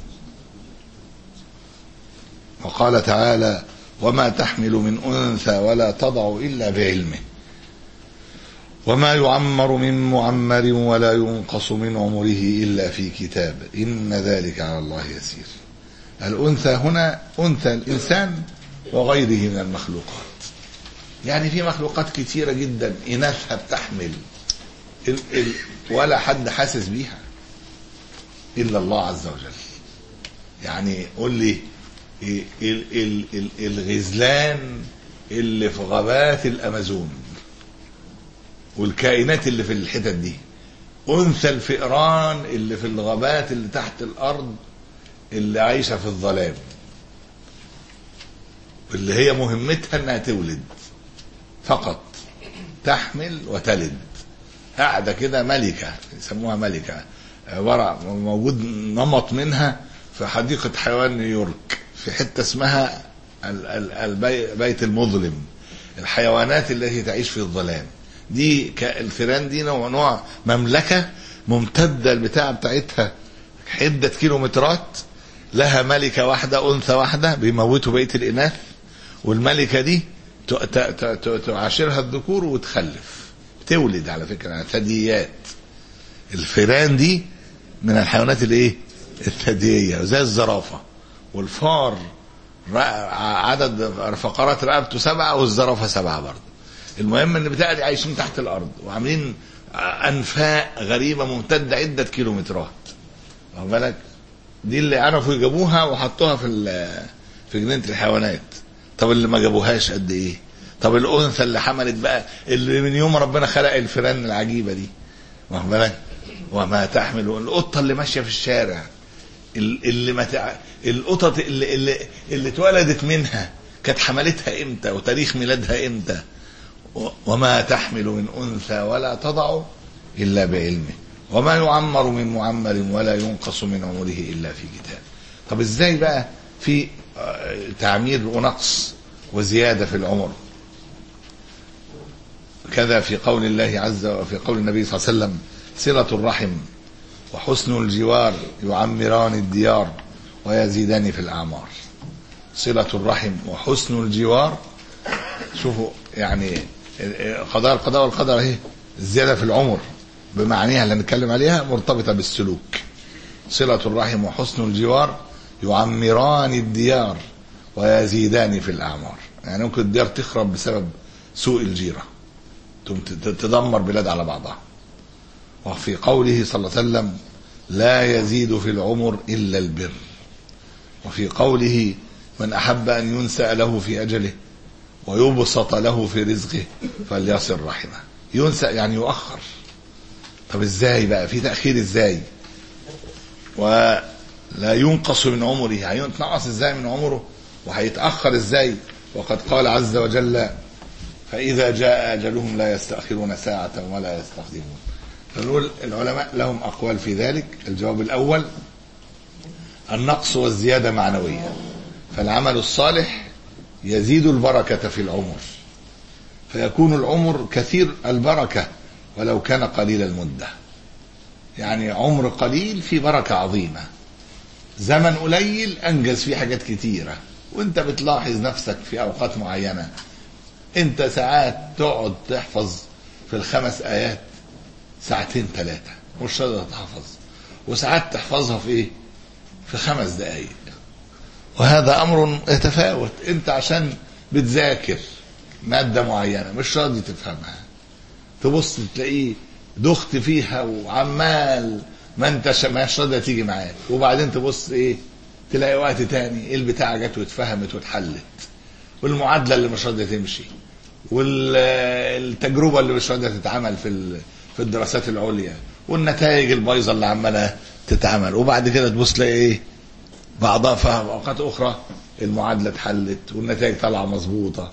وقال تعالى وما تحمل من انثى ولا تضع الا بعلمه وما يعمر من معمر ولا ينقص من عمره الا في كتاب ان ذلك على الله يسير الانثى هنا انثى الانسان وغيره من المخلوقات يعني في مخلوقات كثيره جدا اناثها بتحمل ال ال ولا حد حاسس بيها الا الله عز وجل يعني قول لي ال ال ال الغزلان اللي في غابات الامازون والكائنات اللي في الحتت دي انثى الفئران اللي في الغابات اللي تحت الارض اللي عايشه في الظلام واللي هي مهمتها انها تولد فقط تحمل وتلد قاعده كده ملكه يسموها ملكه عباره موجود نمط منها في حديقه حيوان نيويورك في حته اسمها البيت المظلم الحيوانات التي تعيش في الظلام دي الفيران دي نوع نوع مملكه ممتده البتاع بتاعتها عده كيلومترات لها ملكه واحده انثى واحده بيموتوا بقيه الاناث والملكه دي تعاشرها الذكور وتخلف تولد على فكره ثدييات الفيران دي من الحيوانات الايه الثدييه زي الزرافه والفار عدد فقرات رقبته سبعه والزرافه سبعه برضه المهم ان بتاع دي عايشين تحت الارض وعاملين انفاق غريبه ممتده عده كيلومترات واخد بالك دي اللي عرفوا يجابوها وحطوها في في جنينه الحيوانات طب اللي ما جابوهاش قد ايه طب الانثى اللي حملت بقى اللي من يوم ربنا خلق الفيران العجيبه دي واخد بالك وما تحمل القطه اللي ماشيه في الشارع اللي ما تع... القطط اللي اللي اللي اتولدت منها كانت حملتها امتى وتاريخ ميلادها امتى وما تحمل من انثى ولا تضع الا بعلمه وما يعمر من معمر ولا ينقص من عمره الا في كتاب طب ازاي بقى في تعمير ونقص وزياده في العمر كذا في قول الله عز وفي قول النبي صلى الله عليه وسلم صله الرحم وحسن الجوار يعمران الديار ويزيدان في الاعمار صله الرحم وحسن الجوار شوفوا يعني قضاء القضاء والقدر اهي الزياده في العمر بمعانيها اللي هنتكلم عليها مرتبطه بالسلوك صله الرحم وحسن الجوار يعمران الديار ويزيدان في الاعمار يعني ممكن الديار تخرب بسبب سوء الجيره تدمر بلاد على بعضها وفي قوله صلى الله عليه وسلم لا يزيد في العمر الا البر وفي قوله من احب ان ينسى له في اجله ويبسط له في رزقه فليصل رحمه ينسى يعني يؤخر طب ازاي بقى في تاخير ازاي ولا ينقص من عمره هيتنقص ازاي من عمره وهيتاخر ازاي وقد قال عز وجل فإذا جاء أجلهم لا يستأخرون ساعة ولا يستقدمون فنقول العلماء لهم أقوال في ذلك الجواب الأول النقص والزيادة معنوية فالعمل الصالح يزيد البركة في العمر فيكون العمر كثير البركة ولو كان قليل المدة يعني عمر قليل في بركة عظيمة زمن قليل أنجز فيه حاجات كتيرة وانت بتلاحظ نفسك في أوقات معينة انت ساعات تقعد تحفظ في الخمس آيات ساعتين ثلاثة مش قادر تحفظ وساعات تحفظها في ايه في خمس دقايق وهذا امر يتفاوت انت عشان بتذاكر مادة معينة مش راضي تفهمها تبص تلاقيه دخت فيها وعمال ما انت مش راضية تيجي معاك وبعدين تبص ايه تلاقي وقت تاني ايه البتاعة جت واتفهمت واتحلت والمعادلة اللي مش راضية تمشي والتجربة اللي مش راضية تتعمل في في الدراسات العليا والنتائج البايظة اللي عمالة تتعمل وبعد كده تبص تلاقي ايه بعضها فهم اوقات اخرى المعادلة اتحلت والنتائج طالعة مظبوطة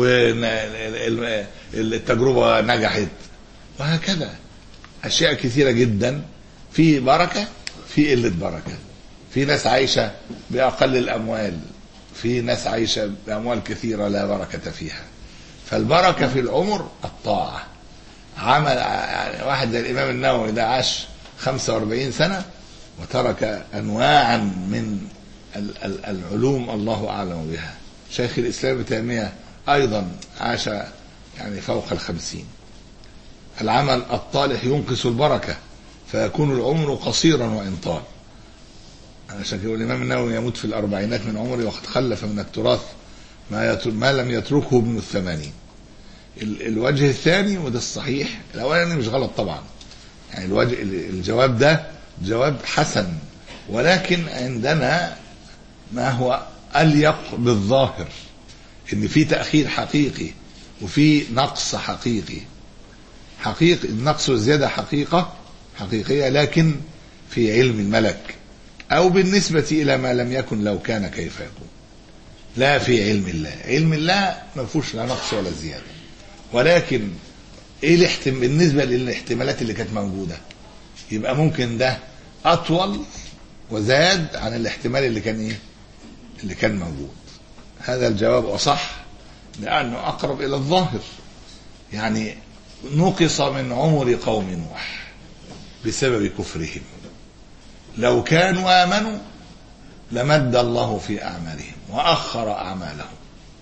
والتجربة نجحت وهكذا اشياء كثيرة جدا في بركة في قلة بركة في ناس عايشة بأقل الأموال في ناس عايشة بأموال كثيرة لا بركة فيها فالبركة في العمر الطاعة عمل يعني واحد زي الإمام النووي ده عاش 45 سنة وترك أنواعا من العلوم الله أعلم بها شيخ الإسلام ابن تيمية أيضا عاش يعني فوق الخمسين العمل الطالح ينقص البركة فيكون العمر قصيرا وإن طال عشان كده الإمام النووي يموت في الأربعينات من عمره وقد خلف من التراث ما, ما لم يتركه ابن الثمانين الوجه الثاني وده الصحيح الأولاني مش غلط طبعا يعني الوجه الجواب ده جواب حسن ولكن عندنا ما هو أليق بالظاهر إن في تأخير حقيقي وفي نقص حقيقي حقيقي النقص والزيادة حقيقة حقيقية لكن في علم الملك أو بالنسبة إلى ما لم يكن لو كان كيف يكون لا في علم الله علم الله ما فيهوش لا نقص ولا زيادة ولكن ايه الاحتم... بالنسبة للاحتمالات اللي كانت موجودة يبقى ممكن ده أطول وزاد عن الاحتمال اللي كان ايه اللي كان موجود هذا الجواب أصح لأنه أقرب إلى الظاهر يعني نقص من عمر قوم نوح بسبب كفرهم لو كانوا آمنوا لمد الله في أعمالهم وأخر أعمالهم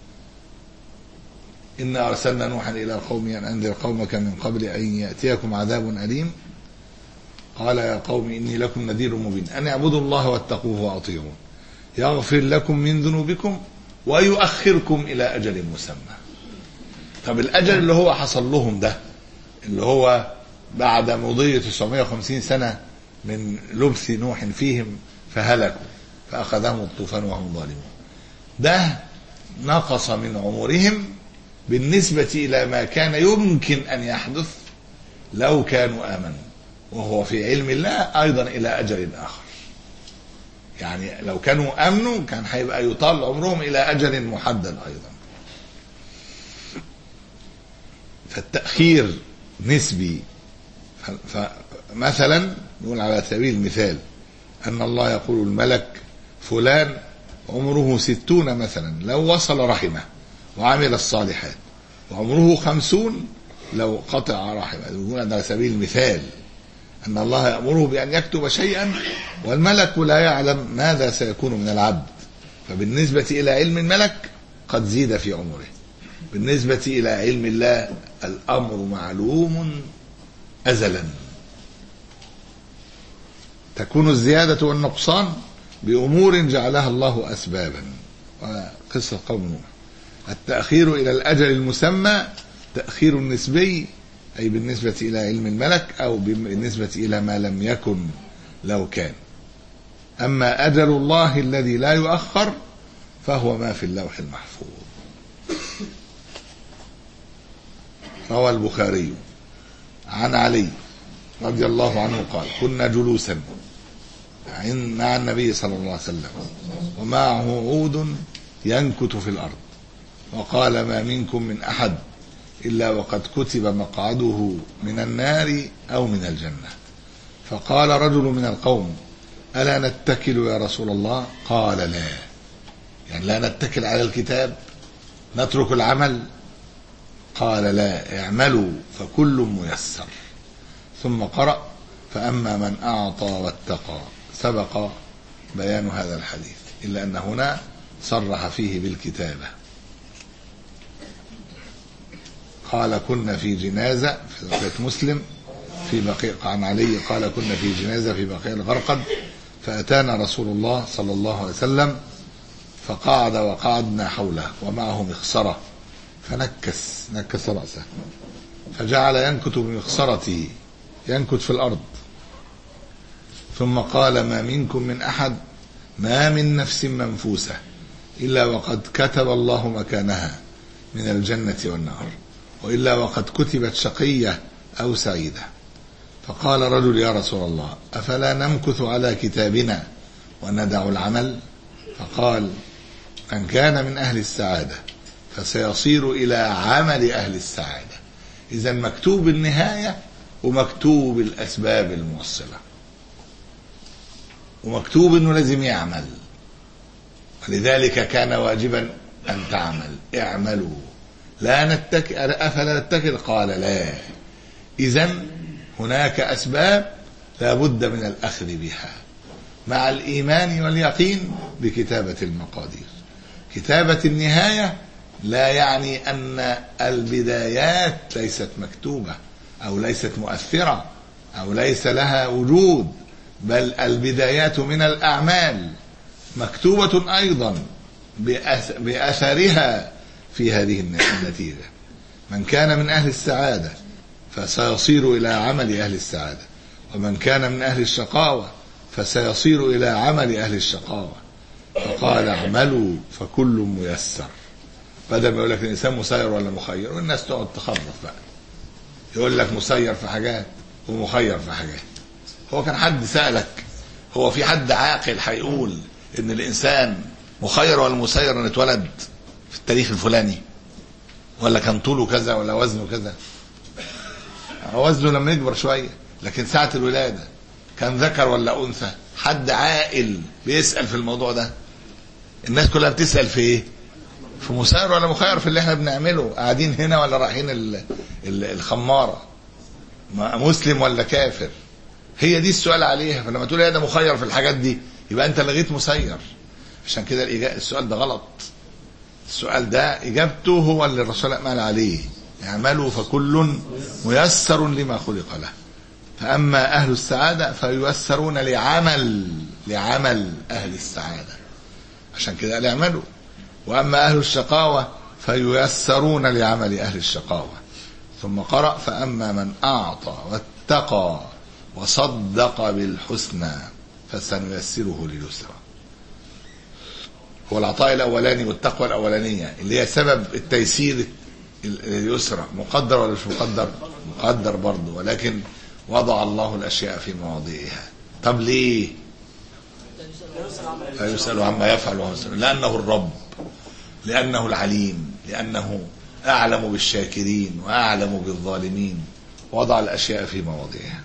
إنا أرسلنا نوحا إلى القوم أن أنذر قومك من قبل أن يأتيكم عذاب أليم قال يا قوم إني لكم نذير مبين أن اعبدوا الله واتقوه وأطيعون يغفر لكم من ذنوبكم ويؤخركم إلى أجل مسمى طب الأجل اللي هو حصل لهم ده اللي هو بعد مضي 950 سنة من لبث نوح فيهم فهلكوا فأخذهم الطوفان وهم ظالمون ده نقص من عمرهم بالنسبة إلى ما كان يمكن أن يحدث لو كانوا آمنوا وهو في علم الله أيضا إلى أجل آخر يعني لو كانوا أمنوا كان هيبقى يطال عمرهم إلى أجل محدد أيضا فالتأخير نسبي فمثلا نقول على سبيل المثال أن الله يقول الملك فلان عمره ستون مثلا لو وصل رحمه وعمل الصالحات وعمره خمسون لو قطع رحمه يقول على سبيل المثال أن الله يأمره بأن يكتب شيئا والملك لا يعلم ماذا سيكون من العبد فبالنسبة إلى علم الملك قد زيد في عمره بالنسبة إلى علم الله الأمر معلوم أزلا تكون الزيادة والنقصان بأمور جعلها الله أسبابا وقصة قوم نوح التأخير إلى الأجل المسمى تأخير نسبي أي بالنسبة إلى علم الملك أو بالنسبة إلى ما لم يكن لو كان أما أجل الله الذي لا يؤخر فهو ما في اللوح المحفوظ روى البخاري عن علي رضي الله عنه قال كنا جلوسا مع النبي صلى الله عليه وسلم ومعه عود ينكت في الأرض وقال ما منكم من أحد إلا وقد كتب مقعده من النار أو من الجنة فقال رجل من القوم ألا نتكل يا رسول الله قال لا يعني لا نتكل على الكتاب نترك العمل قال لا اعملوا فكل ميسر ثم قرأ فأما من أعطى واتقى سبق بيان هذا الحديث إلا أن هنا صرح فيه بالكتابة قال كنا في جنازة في رواية مسلم في بقيع عن علي قال كنا في جنازة في بقيع الغرقد فأتانا رسول الله صلى الله عليه وسلم فقعد وقعدنا حوله ومعه مخصرة فنكس نكس رأسه فجعل ينكت بمخصرته ينكت في الأرض ثم قال ما منكم من أحد ما من نفس منفوسة إلا وقد كتب الله مكانها من الجنة والنار وإلا وقد كتبت شقية أو سعيدة فقال رجل يا رسول الله أفلا نمكث على كتابنا وندع العمل فقال من كان من أهل السعادة فسيصير إلى عمل أهل السعادة إذا مكتوب النهاية ومكتوب الأسباب الموصلة ومكتوب أنه لازم يعمل ولذلك كان واجبا أن تعمل اعملوا لا نتكل أفلا نتكل قال لا إذا هناك أسباب لا بد من الأخذ بها مع الإيمان واليقين بكتابة المقادير كتابة النهاية لا يعني أن البدايات ليست مكتوبة أو ليست مؤثرة أو ليس لها وجود بل البدايات من الأعمال مكتوبة أيضا بأثرها في هذه النتيجة من كان من أهل السعادة فسيصير إلى عمل أهل السعادة ومن كان من أهل الشقاوة فسيصير إلى عمل أهل الشقاوة فقال اعملوا فكل ميسر بدل ما يقول لك الإنسان مسير ولا مخير والناس تقعد تخرف بقى يقول لك مسير في حاجات ومخير في حاجات هو كان حد سألك هو في حد عاقل هيقول ان الانسان مخير ولا مسير ان اتولد في التاريخ الفلاني ولا كان طوله كذا ولا وزنه كذا وزنه لما يكبر شويه لكن ساعه الولاده كان ذكر ولا انثى حد عاقل بيسال في الموضوع ده الناس كلها بتسال في ايه في مسير ولا مخير في اللي احنا بنعمله قاعدين هنا ولا رايحين الخماره مسلم ولا كافر هي دي السؤال عليها فلما تقول يا ده مخير في الحاجات دي يبقى انت لغيت مسير عشان كده السؤال ده غلط السؤال ده اجابته هو اللي الرسول امال عليه اعملوا فكل ميسر لما خلق له فاما اهل السعاده فييسرون لعمل لعمل اهل السعاده عشان كده قال اعملوا واما اهل الشقاوه فييسرون لعمل اهل الشقاوه ثم قرأ فأما من أعطى واتقى وصدق بالحسنى فسنيسره لليسرى هو العطاء الأولاني والتقوى الأولانية اللي هي سبب التيسير اليسرى مقدر ولا مش مقدر مقدر برضه ولكن وضع الله الأشياء في مواضعها طب ليه لا يسأل عما يفعل وهو يسأل لأنه الرب لأنه العليم لأنه أعلم بالشاكرين وأعلم بالظالمين وضع الأشياء في مواضعها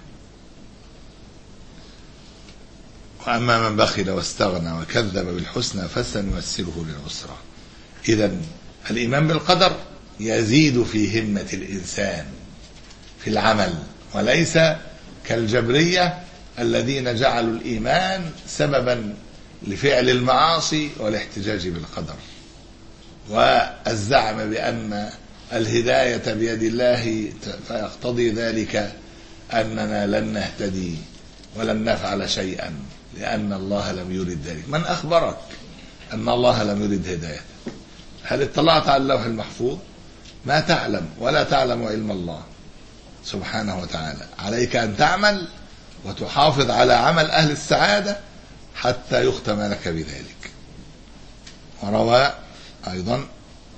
وأما من بخل واستغنى وكذب بالحسنى فسنيسره للعسرى إذا الإيمان بالقدر يزيد في همة الإنسان في العمل وليس كالجبرية الذين جعلوا الإيمان سببا لفعل المعاصي والاحتجاج بالقدر والزعم بأن الهداية بيد الله فيقتضي ذلك أننا لن نهتدي ولن نفعل شيئا لأن الله لم يرد ذلك من أخبرك أن الله لم يرد هداية هل اطلعت على اللوح المحفوظ ما تعلم ولا تعلم علم الله سبحانه وتعالى عليك أن تعمل وتحافظ على عمل أهل السعادة حتى يختم لك بذلك وروى أيضا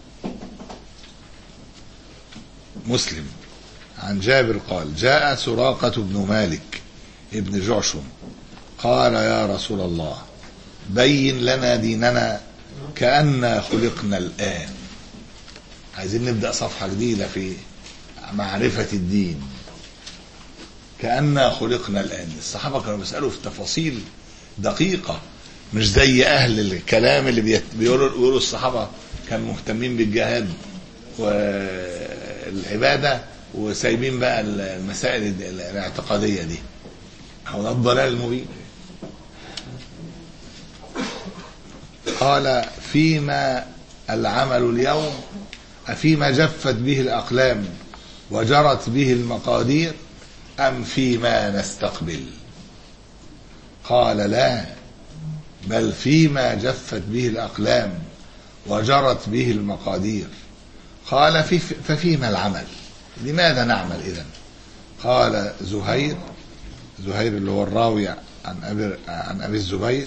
مسلم عن جابر قال جاء سراقة بن مالك ابن جعشم قال يا رسول الله بين لنا ديننا كأننا خلقنا الآن عايزين نبدأ صفحة جديدة في معرفة الدين كأننا خلقنا الآن الصحابة كانوا بيسألوا في تفاصيل دقيقة مش زي أهل الكلام اللي بيت- بيقولوا بيقولوا الصحابة كانوا مهتمين بالجهاد والعبادة وسايبين بقى المسائل ال- الاعتقادية دي هو ده الضلال المبين قال فيما العمل اليوم أفيما جفت به الأقلام وجرت به المقادير أم فيما نستقبل قال لا بل فيما جفت به الأقلام وجرت به المقادير قال في ففيما العمل لماذا نعمل إذن قال زهير زهير اللي هو الراوي عن أبي, عن أبي الزبير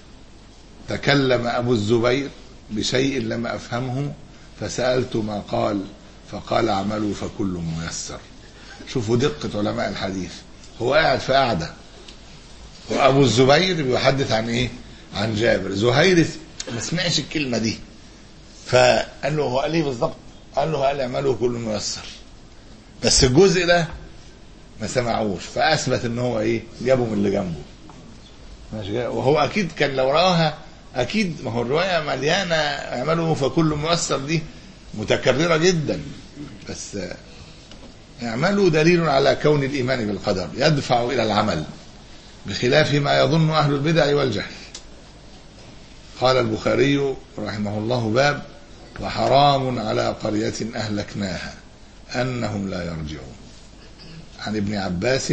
تكلم أبو الزبير بشيء لم أفهمه فسألت ما قال فقال اعملوا فكل ميسر شوفوا دقة علماء الحديث هو قاعد في قعدة وأبو الزبير بيحدث عن إيه عن جابر زهير ما سمعش الكلمة دي فقال له هو قال ايه بالظبط قال له قال اعملوا كل ميسر بس الجزء ده ما سمعوش فاثبت ان هو ايه جابه من اللي جنبه ماشي كده؟ وهو اكيد كان لو راها اكيد ما هو الروايه مليانه اعملوا فكل ميسر دي متكرره جدا بس آه، اعملوا دليل على كون الايمان بالقدر يدفع الى العمل بخلاف ما يظن اهل البدع والجهل قال البخاري رحمه الله باب وحرام على قرية أهلكناها أنهم لا يرجعون عن ابن عباس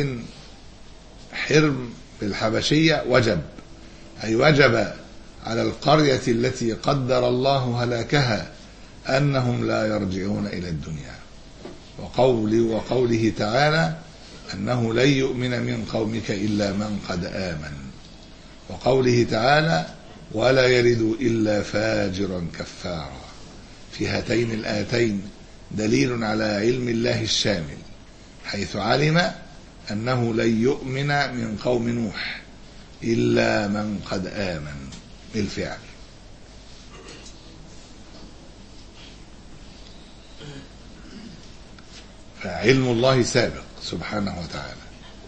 حرم بالحبشية وجب أي وجب على القرية التي قدر الله هلاكها أنهم لا يرجعون إلى الدنيا وقول وقوله تعالى أنه لن يؤمن من قومك إلا من قد آمن وقوله تعالى ولا يلد إلا فاجرا كفارا في هاتين الآتين دليل على علم الله الشامل حيث علم أنه لن يؤمن من قوم نوح إلا من قد آمن بالفعل فعلم الله سابق سبحانه وتعالى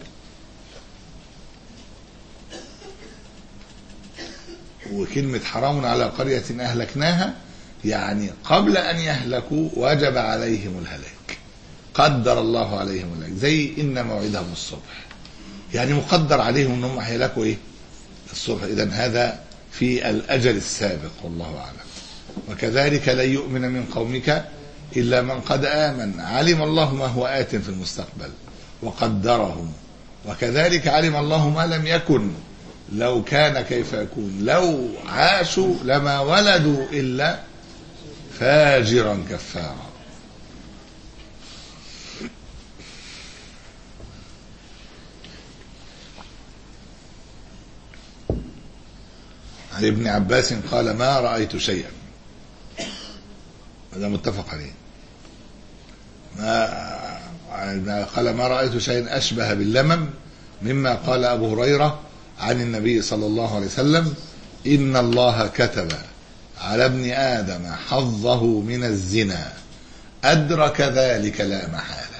وكلمة حرام على قرية أهلكناها يعني قبل أن يهلكوا وجب عليهم الهلاك قدر الله عليهم الهلاك زي إن موعدهم الصبح يعني مقدر عليهم أنهم هيهلكوا إيه الصبح إذا هذا في الأجل السابق والله أعلم وكذلك لن يؤمن من قومك إلا من قد آمن علم الله ما هو آت في المستقبل وقدره وكذلك علم الله ما لم يكن لو كان كيف يكون لو عاشوا لما ولدوا إلا فاجرا كفارا عن ابن عباس قال ما رأيت شيئا هذا متفق عليه ما قال ما رأيت شيئا أشبه باللمم مما قال أبو هريرة عن النبي صلى الله عليه وسلم إن الله كتب على ابن آدم حظه من الزنا أدرك ذلك لا محالة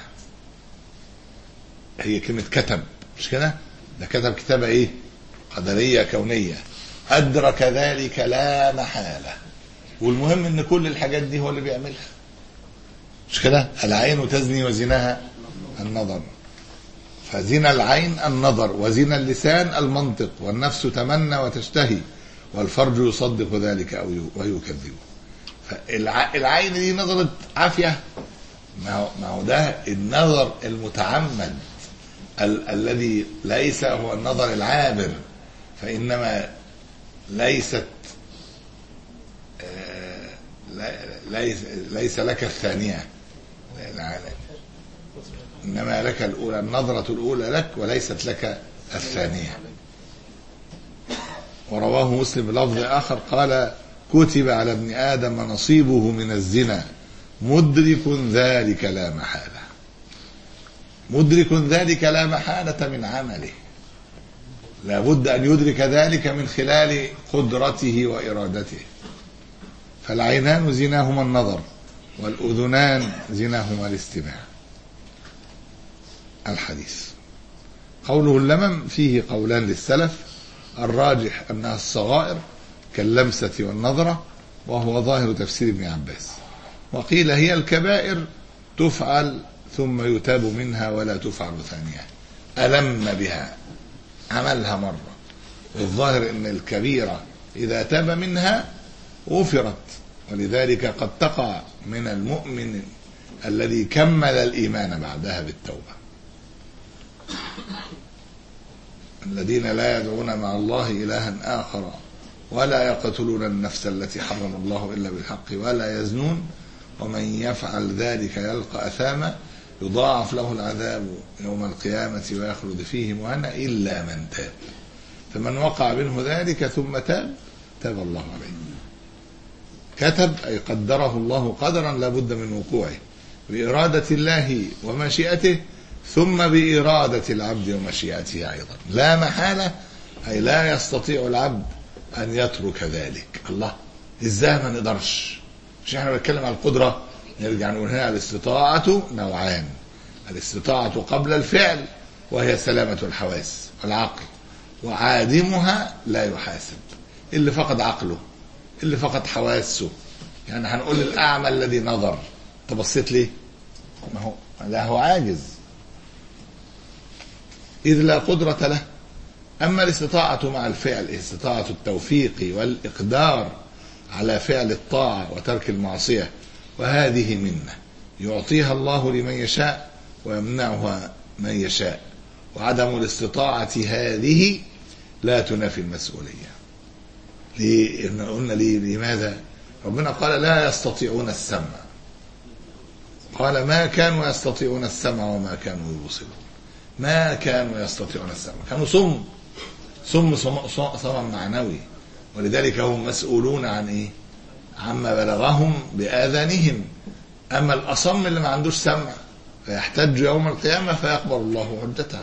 هي كلمة كتب مش كده ده كتب كتابة إيه قدرية كونية أدرك ذلك لا محالة والمهم إن كل الحاجات دي هو اللي بيعملها مش كده العين تزني وزناها النظر فزنا العين النظر وزنا اللسان المنطق والنفس تمنى وتشتهي والفرج يصدق ذلك أو ويكذبه فالعين دي نظرة عافية ما هو, ما هو ده النظر المتعمد ال- الذي ليس هو النظر العابر فإنما ليست آه، لا- ليس, ليس لك الثانية لا- إنما لك الأولى النظرة الأولى لك وليست لك الثانية ورواه مسلم بلفظ آخر قال كتب على ابن آدم نصيبه من الزنا مدرك ذلك لا محالة مدرك ذلك لا محالة من عمله لابد أن يدرك ذلك من خلال قدرته وإرادته فالعينان زناهما النظر والأذنان زناهما الاستماع الحديث قوله اللمم فيه قولان للسلف الراجح أنها الصغائر كاللمسة والنظرة وهو ظاهر تفسير ابن عباس وقيل هي الكبائر تفعل ثم يتاب منها ولا تفعل ثانية ألم بها عملها مرة الظاهر أن الكبيرة إذا تاب منها غفرت ولذلك قد تقع من المؤمن الذي كمل الإيمان بعدها بالتوبة الذين لا يدعون مع الله إلها آخر ولا يقتلون النفس التي حرم الله إلا بالحق ولا يزنون ومن يفعل ذلك يلقى أثاما يضاعف له العذاب يوم القيامة ويخلد فيه مهنا إلا من تاب فمن وقع منه ذلك ثم تاب تاب الله عليه كتب أي قدره الله قدرا لا بد من وقوعه بإرادة الله ومشيئته ثم بإرادة العبد ومشيئته أيضا لا محالة أي لا يستطيع العبد أن يترك ذلك الله إزاي ما نقدرش مش احنا بنتكلم على القدرة نرجع نقول هنا الاستطاعة نوعان الاستطاعة قبل الفعل وهي سلامة الحواس والعقل وعادمها لا يحاسب اللي فقد عقله اللي فقد حواسه يعني هنقول الأعمى الذي نظر انت بصيت ليه ما هو لا هو عاجز إذ لا قدرة له أما الاستطاعة مع الفعل استطاعة التوفيق والإقدار على فعل الطاعة وترك المعصية وهذه منة يعطيها الله لمن يشاء ويمنعها من يشاء وعدم الاستطاعة هذه لا تنافي المسؤولية ليه قلنا ليه لماذا ربنا قال لا يستطيعون السمع قال ما كانوا يستطيعون السمع وما كانوا يبصرون ما كانوا يستطيعون السمع كانوا صم صم صم معنوي ولذلك هم مسؤولون عن ايه عما بلغهم باذانهم اما الاصم اللي ما عندوش سمع فيحتج يوم القيامه فيقبل الله حجته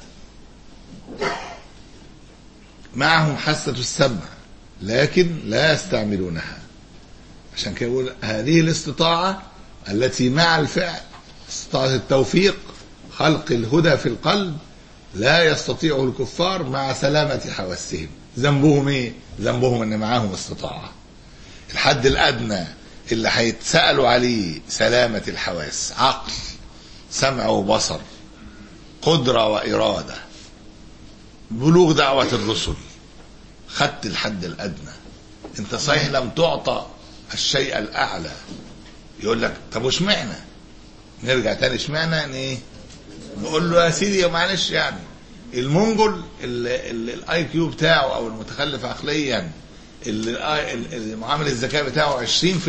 معهم حاسه السمع لكن لا يستعملونها عشان كده يقول هذه الاستطاعه التي مع الفعل استطاعه التوفيق خلق الهدى في القلب لا يستطيعه الكفار مع سلامة حواسهم ذنبهم ايه ذنبهم ان معاهم استطاعة الحد الادنى اللي هيتسألوا عليه سلامة الحواس عقل سمع وبصر قدرة وإرادة بلوغ دعوة الرسل خدت الحد الأدنى انت صحيح لم تعطى الشيء الأعلى يقول لك طب وش معنى نرجع تاني اشمعنى ان ايه نقول له يا سيدي معلش يعني المنجل الاي كيو بتاعه او المتخلف عقليا اللي معامل الذكاء بتاعه 20%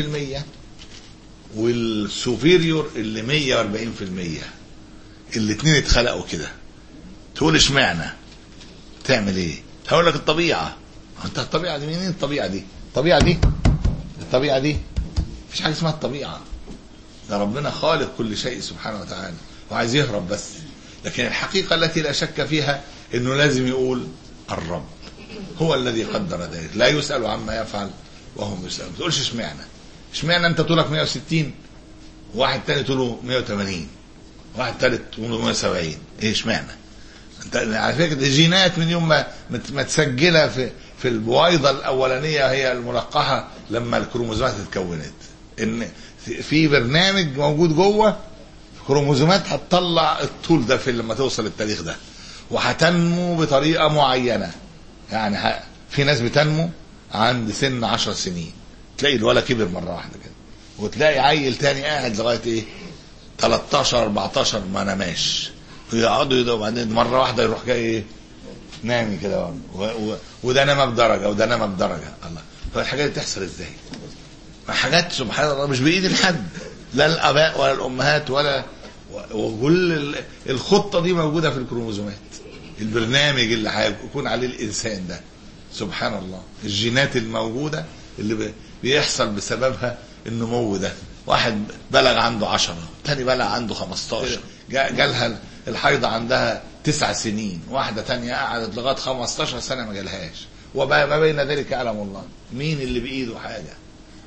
والسوبيريور اللي 140% الاثنين اتخلقوا كده تقول اشمعنى تعمل ايه هقول لك الطبيعه انت الطبيعه دي منين الطبيعه دي الطبيعه دي الطبيعه دي مفيش حاجه اسمها الطبيعه ده ربنا خالق كل شيء سبحانه وتعالى وعايز يهرب بس لكن الحقيقة التي لا شك فيها انه لازم يقول الرب هو الذي قدر ذلك لا يسأل عما يفعل وهم يسألون ما تقولش اشمعنى اشمعنى انت طولك 160 واحد تاني طوله 180 واحد تالت طوله 170 ايه اشمعنى انت على فكره دي جينات من يوم ما متسجله في في البويضه الاولانيه هي الملقحه لما الكروموزومات اتكونت ان في برنامج موجود جوه كروموزومات هتطلع الطول ده في لما توصل التاريخ ده وهتنمو بطريقه معينه يعني ه... في ناس بتنمو عند سن 10 سنين تلاقي الولد كبر مره واحده كده وتلاقي عيل تاني قاعد لغايه ايه 13 14 ما ناماش ويقعدوا يدوا وبعدين مره واحده يروح جاي ايه نامي كده و... و... وده نام بدرجه وده نام بدرجه الله فالحاجات دي تحصل ازاي؟ حاجات سبحان الله مش بايد الحد لا الاباء ولا الامهات ولا وكل الخطه دي موجوده في الكروموزومات البرنامج اللي هيكون عليه الانسان ده سبحان الله الجينات الموجوده اللي بيحصل بسببها النمو ده واحد بلغ عنده عشرة تاني بلغ عنده 15 جالها الحيضة عندها تسع سنين واحدة تانية قعدت لغاية 15 سنة ما جالهاش وما بين ذلك يعلم الله مين اللي بإيده حاجة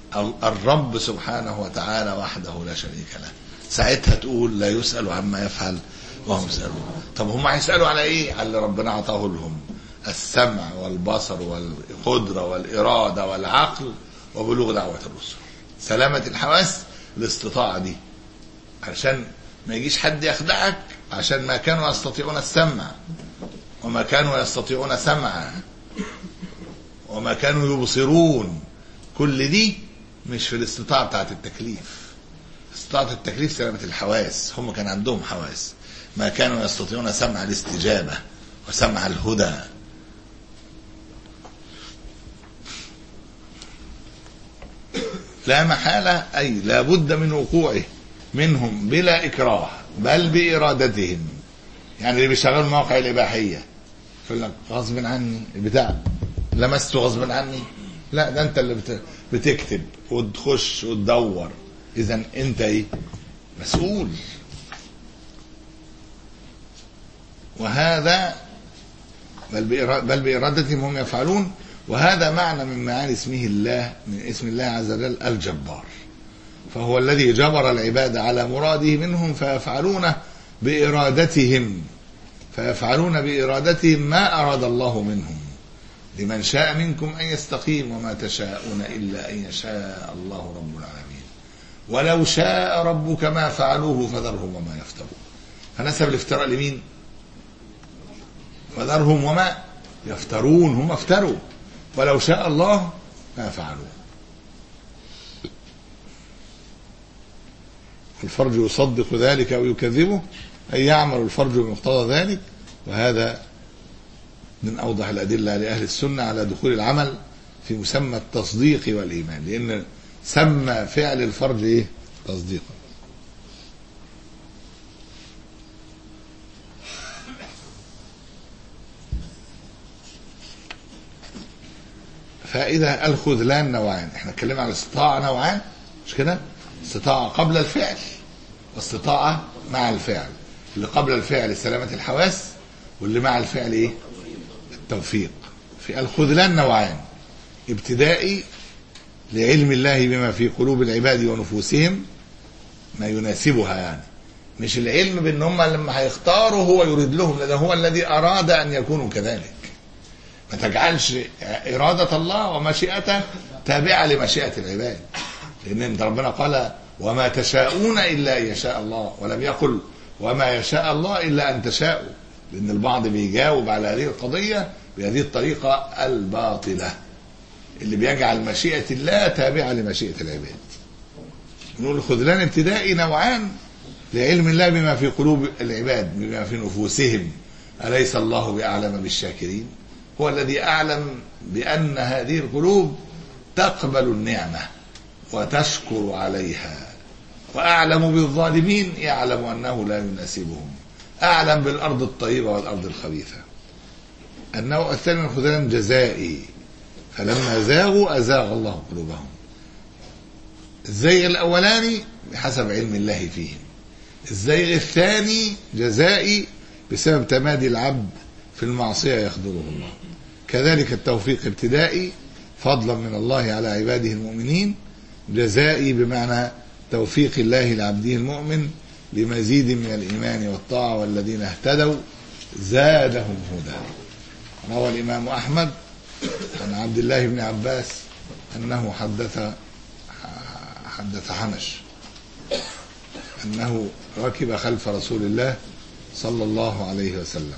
الرب سبحانه وتعالى وحده لا شريك له ساعتها تقول لا يسأل عما يفعل وهم يسألون طب هم هيسألوا على ايه على اللي ربنا عطاه لهم السمع والبصر والقدرة والإرادة والعقل وبلوغ دعوة الرسل سلامة الحواس الاستطاعة دي عشان ما يجيش حد يخدعك عشان ما كانوا يستطيعون السمع وما كانوا يستطيعون سمعا وما كانوا يبصرون كل دي مش في الاستطاعة بتاعت التكليف استطاعة التكليف سلامة الحواس هم كان عندهم حواس ما كانوا يستطيعون سمع الاستجابة وسمع الهدى لا محالة أي لا بد من وقوعه منهم بلا إكراه بل بإرادتهم يعني اللي بيشتغلوا المواقع الإباحية يقول لك غصب عني البتاع لمسته غصب عني لا ده انت اللي بت... بتكتب وتخش وتدور اذا انت ايه مسؤول وهذا بل, بإرا... بل بإرادتهم هم يفعلون وهذا معنى من معاني اسمه الله من اسم الله عز وجل الجبار فهو الذي جبر العباد على مراده منهم فيفعلونه بإرادتهم فيفعلون بإرادتهم ما أراد الله منهم لمن شاء منكم أن يستقيم وما تشاءون إلا أن يشاء الله رب العالمين ولو شاء ربك ما فعلوه فذرهم وما يفترون فنسب الافتراء لمين فذرهم وما يفترون هم افتروا ولو شاء الله ما فعلوه الفرج يصدق ذلك أو يكذبه أي يعمل الفرج بمقتضى ذلك وهذا من أوضح الأدلة لأهل السنة على دخول العمل في مسمى التصديق والإيمان لأن سمى فعل الفرج إيه؟ تصديقا فإذا الخذلان نوعان احنا اتكلمنا عن الاستطاعة نوعان مش كده استطاعة قبل الفعل واستطاعة مع الفعل اللي قبل الفعل سلامة الحواس واللي مع الفعل ايه التوفيق في الخذلان نوعان ابتدائي لعلم الله بما في قلوب العباد ونفوسهم ما يناسبها يعني مش العلم بان هم لما هيختاروا هو يريد لهم لان هو الذي اراد ان يكونوا كذلك ما تجعلش إرادة الله ومشيئته تابعة لمشيئة العباد لأن انت ربنا قال وما تشاءون إلا أن يشاء الله ولم يقل وما يشاء الله إلا أن تشاءوا لأن البعض بيجاوب على هذه القضية بهذه الطريقة الباطلة اللي بيجعل مشيئة الله تابعة لمشيئة العباد نقول الخذلان ابتدائي نوعان لعلم الله بما في قلوب العباد بما في نفوسهم أليس الله بأعلم بالشاكرين هو الذي أعلم بأن هذه القلوب تقبل النعمة وتشكر عليها وأعلم بالظالمين يعلم أنه لا يناسبهم أعلم بالأرض الطيبة والأرض الخبيثة النوع الثاني من الخذلان جزائي فلما زاغوا أزاغ الله قلوبهم الزيغ الأولاني بحسب علم الله فيهم الزيغ الثاني جزائي بسبب تمادي العبد في المعصية يخذله الله كذلك التوفيق ابتدائي فضلا من الله على عباده المؤمنين جزائي بمعنى توفيق الله لعبده المؤمن لمزيد من الإيمان والطاعة والذين اهتدوا زادهم هدى روى الإمام أحمد عن عبد الله بن عباس أنه حدث حدث حنش أنه ركب خلف رسول الله صلى الله عليه وسلم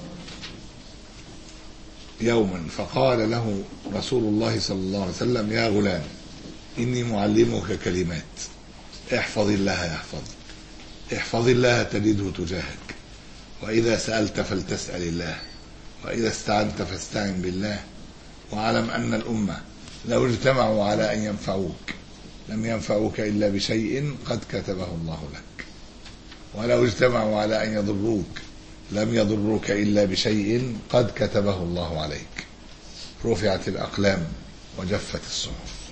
يوما فقال له رسول الله صلى الله عليه وسلم يا غلام إني معلمك كلمات احفظ الله يحفظك احفظ الله تجده تجاهك وإذا سألت فلتسأل الله وإذا استعنت فاستعن بالله واعلم أن الأمة لو اجتمعوا على أن ينفعوك لم ينفعوك إلا بشيء قد كتبه الله لك ولو اجتمعوا على أن يضروك لم يضروك إلا بشيء قد كتبه الله عليك رفعت الأقلام وجفت الصحف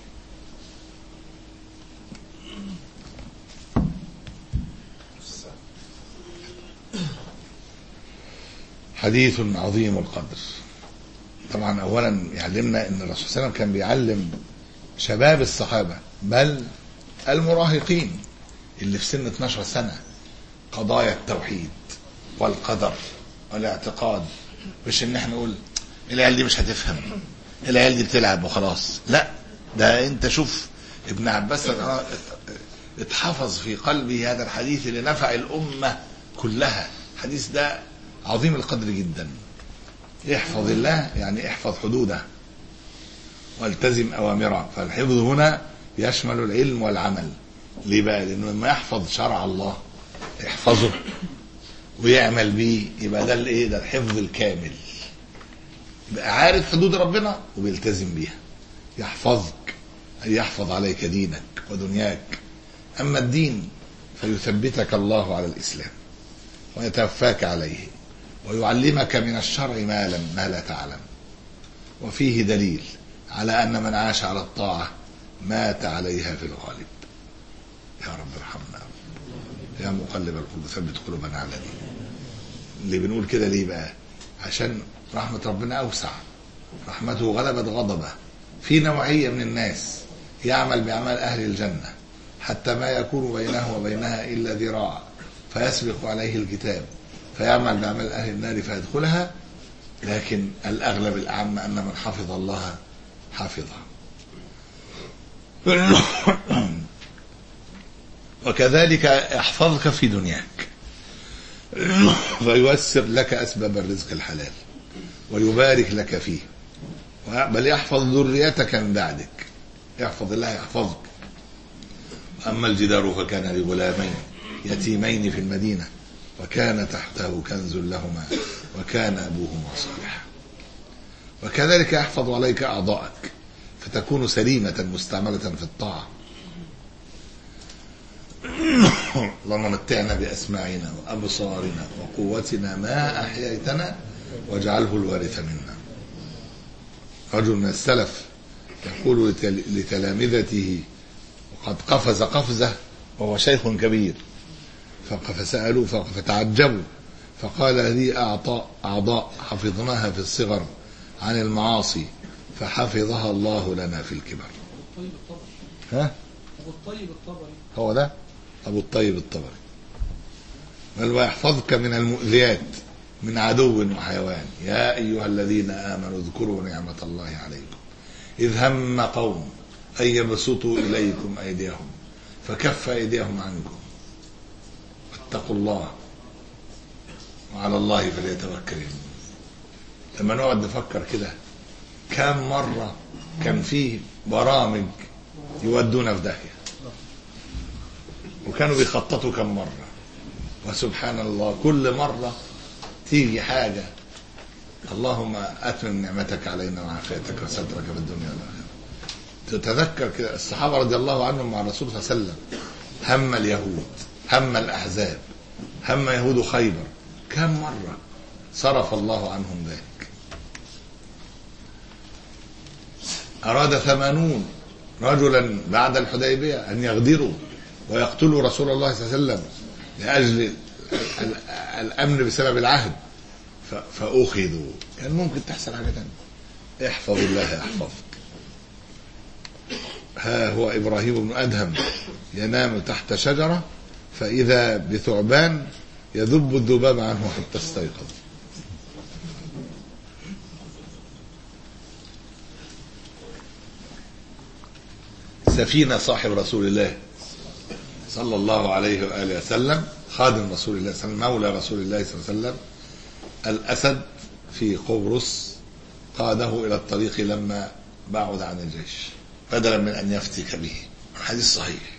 حديث عظيم القدر طبعا اولا يعلمنا ان الرسول صلى الله عليه وسلم كان بيعلم شباب الصحابة بل المراهقين اللي في سن 12 سنة قضايا التوحيد والقدر والاعتقاد مش ان احنا نقول العيال دي مش هتفهم العيال دي بتلعب وخلاص لا ده انت شوف ابن عباس اتحفظ في قلبي هذا الحديث اللي نفع الأمة كلها الحديث ده عظيم القدر جدا احفظ الله يعني احفظ حدوده والتزم أوامره فالحفظ هنا يشمل العلم والعمل ليه بقى لأنه لما يحفظ شرع الله يحفظه ويعمل بيه يبقى ده الايه ده الحفظ الكامل يبقى عارف حدود ربنا وبيلتزم بيها يحفظك أي يحفظ عليك دينك ودنياك أما الدين فيثبتك الله على الإسلام ويتوفاك عليه ويعلمك من الشرع ما لم ما لا تعلم وفيه دليل على أن من عاش على الطاعة مات عليها في الغالب يا رب ارحمنا يا مقلب القلوب ثبت قلوبنا على دين اللي بنقول كده ليه بقى عشان رحمة ربنا أوسع رحمته غلبت غضبه في نوعية من الناس يعمل بأعمال أهل الجنة حتى ما يكون بينه وبينها إلا ذراع فيسبق عليه الكتاب فيعمل بأعمال أهل النار فيدخلها لكن الأغلب الأعم أن من حفظ الله حفظه وكذلك يحفظك في دنياك فييسر لك أسباب الرزق الحلال ويبارك لك فيه بل يحفظ ذريتك من بعدك يحفظ الله يحفظك أما الجدار فكان لغلامين يتيمين في المدينة وكان تحته كنز لهما وكان أبوهما صالحا وكذلك يحفظ عليك أعضاءك فتكون سليمة مستعملة في الطاعة اللهم متعنا بأسماعنا وأبصارنا وقوتنا ما أحييتنا واجعله الوارث منا رجل من السلف يقول لتلامذته وقد قفز قفزة وهو شيخ كبير فسألوا فتعجبوا فقال هذه أعطاء أعضاء حفظناها في الصغر عن المعاصي فحفظها الله لنا في الكبر ها أبو الطيب الطبري هو ده أبو الطيب الطبري بل ويحفظك من المؤذيات من عدو وحيوان يا أيها الذين آمنوا اذكروا نعمة الله عليكم إذ هم قوم أن يبسطوا إليكم أيديهم فكف أيديهم عنكم واتقوا الله وعلى الله فليتوكل لما نقعد نفكر كده كم مرة كان فيه برامج يودونا في داهية وكانوا بيخططوا كم مرة وسبحان الله كل مرة تيجي حاجة اللهم أتمم نعمتك علينا وعافيتك وسترك في الدنيا والآخرة تتذكر كده الصحابة رضي الله عنهم مع الرسول صلى الله عليه وسلم هم اليهود هم الأحزاب هم يهود خيبر كم مرة صرف الله عنهم ذلك أراد ثمانون رجلا بعد الحديبية أن يغدروا ويقتلوا رسول الله صلى الله عليه وسلم لأجل الأمن بسبب العهد فأخذوا كان ممكن تحصل حاجة تانية احفظ الله يحفظك ها هو إبراهيم بن أدهم ينام تحت شجرة فإذا بثعبان يذب الذباب عنه حتى استيقظ سفينة صاحب رسول الله صلى الله عليه وآله وسلم خادم رسول الله صلى الله عليه وسلم مولى رسول الله صلى الله عليه وسلم الأسد في قبرص قاده إلى الطريق لما بعد عن الجيش بدلا من أن يفتك به حديث صحيح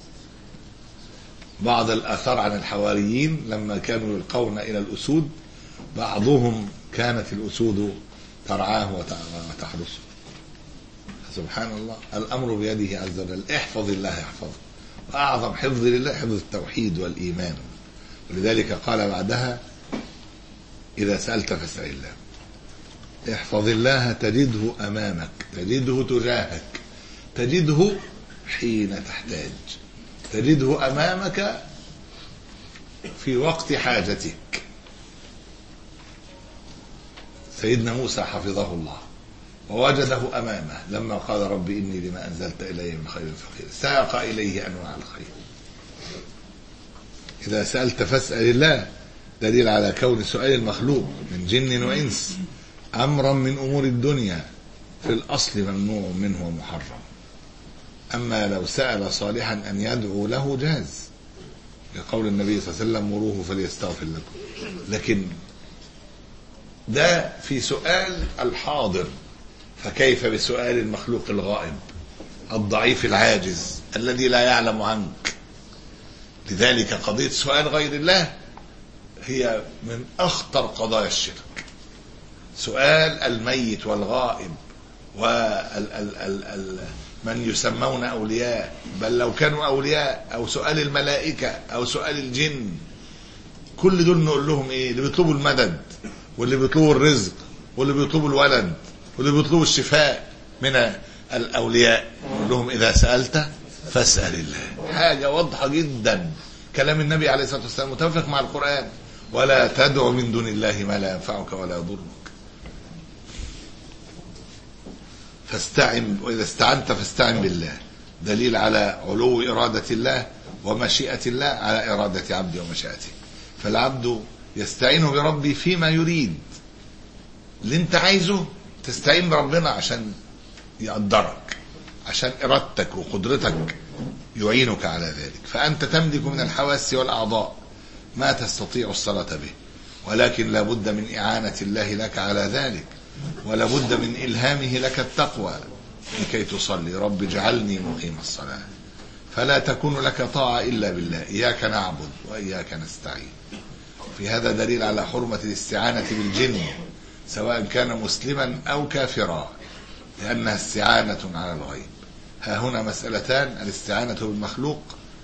بعض الآثار عن الحواريين لما كانوا يلقون إلى الأسود بعضهم كانت الأسود ترعاه وتحرسه سبحان الله الأمر بيده عز وجل احفظ الله يحفظك وأعظم حفظ لله حفظ التوحيد والإيمان ولذلك قال بعدها إذا سألت فاسأل الله احفظ الله تجده أمامك تجده تجاهك تجده حين تحتاج تجده أمامك في وقت حاجتك سيدنا موسى حفظه الله ووجده أمامه لما قال رب إني لما أنزلت إلي من خير فقير ساق إليه أنواع الخير إذا سألت فاسأل الله دليل على كون سؤال المخلوق من جن وإنس أمرا من أمور الدنيا في الأصل ممنوع منه ومحرم أما لو سأل صالحا أن يدعو له جاز لقول النبي صلى الله عليه وسلم مروه فليستغفر لكم لكن ده في سؤال الحاضر فكيف بسؤال المخلوق الغائب الضعيف العاجز الذي لا يعلم عنك لذلك قضية سؤال غير الله هي من أخطر قضايا الشرك سؤال الميت والغائب وال ال ال ال من يسمون أولياء بل لو كانوا أولياء أو سؤال الملائكة أو سؤال الجن كل دول نقول لهم إيه اللي بيطلبوا المدد واللي بيطلبوا الرزق واللي بيطلبوا الولد واللي بيطلبوا الشفاء من الأولياء نقول لهم إذا سألت فاسأل الله حاجة واضحة جدا كلام النبي عليه الصلاة والسلام متفق مع القرآن ولا تدع من دون الله ما لا ينفعك ولا يضرك فاستعن وإذا استعنت فاستعن بالله دليل على علو إرادة الله ومشيئة الله على إرادة عبده ومشيئته فالعبد يستعين بربي فيما يريد اللي انت عايزه تستعين بربنا عشان يقدرك عشان إرادتك وقدرتك يعينك على ذلك فأنت تملك من الحواس والأعضاء ما تستطيع الصلاة به ولكن لا بد من إعانة الله لك على ذلك ولا بد من إلهامه لك التقوى لكي تصلي رب اجعلني مقيم الصلاة فلا تكون لك طاعة إلا بالله إياك نعبد وإياك نستعين في هذا دليل على حرمة الاستعانة بالجن سواء كان مسلما أو كافرا لأنها استعانة على الغيب ها هنا مسألتان الاستعانة بالمخلوق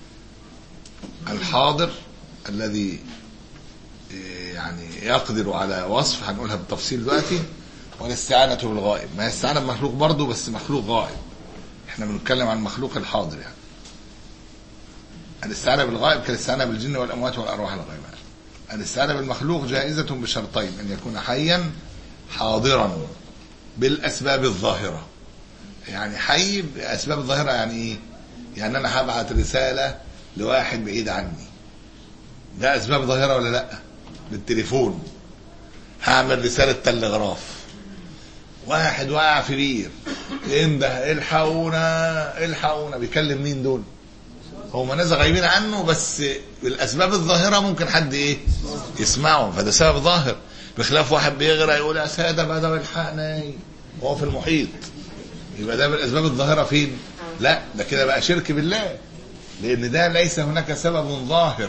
الحاضر الذي يعني يقدر على وصف هنقولها بالتفصيل دلوقتي والاستعانة بالغائب ما هي استعانة بمخلوق برضه بس مخلوق غائب احنا بنتكلم عن المخلوق الحاضر يعني الاستعانة بالغائب كالاستعانة بالجن والأموات والأرواح الغيبة الاستعانة بالمخلوق جائزة بشرطين أن يكون حيا حاضرا بالأسباب الظاهرة يعني حي بأسباب الظاهرة يعني إيه؟ يعني أنا هبعت رسالة لواحد بعيد عني ده أسباب ظاهرة ولا لأ؟ بالتليفون هعمل رسالة تلغراف واحد واقع في بير انده الحقونا الحقونا بيكلم مين دول هم ناس غايبين عنه بس بالاسباب الظاهره ممكن حد ايه يسمعهم فده سبب ظاهر بخلاف واحد بيغرق يقول يا ساده بدوي الحقني وهو في المحيط يبقى ده بالاسباب الظاهره فين لا ده كده بقى شرك بالله لان ده ليس هناك سبب ظاهر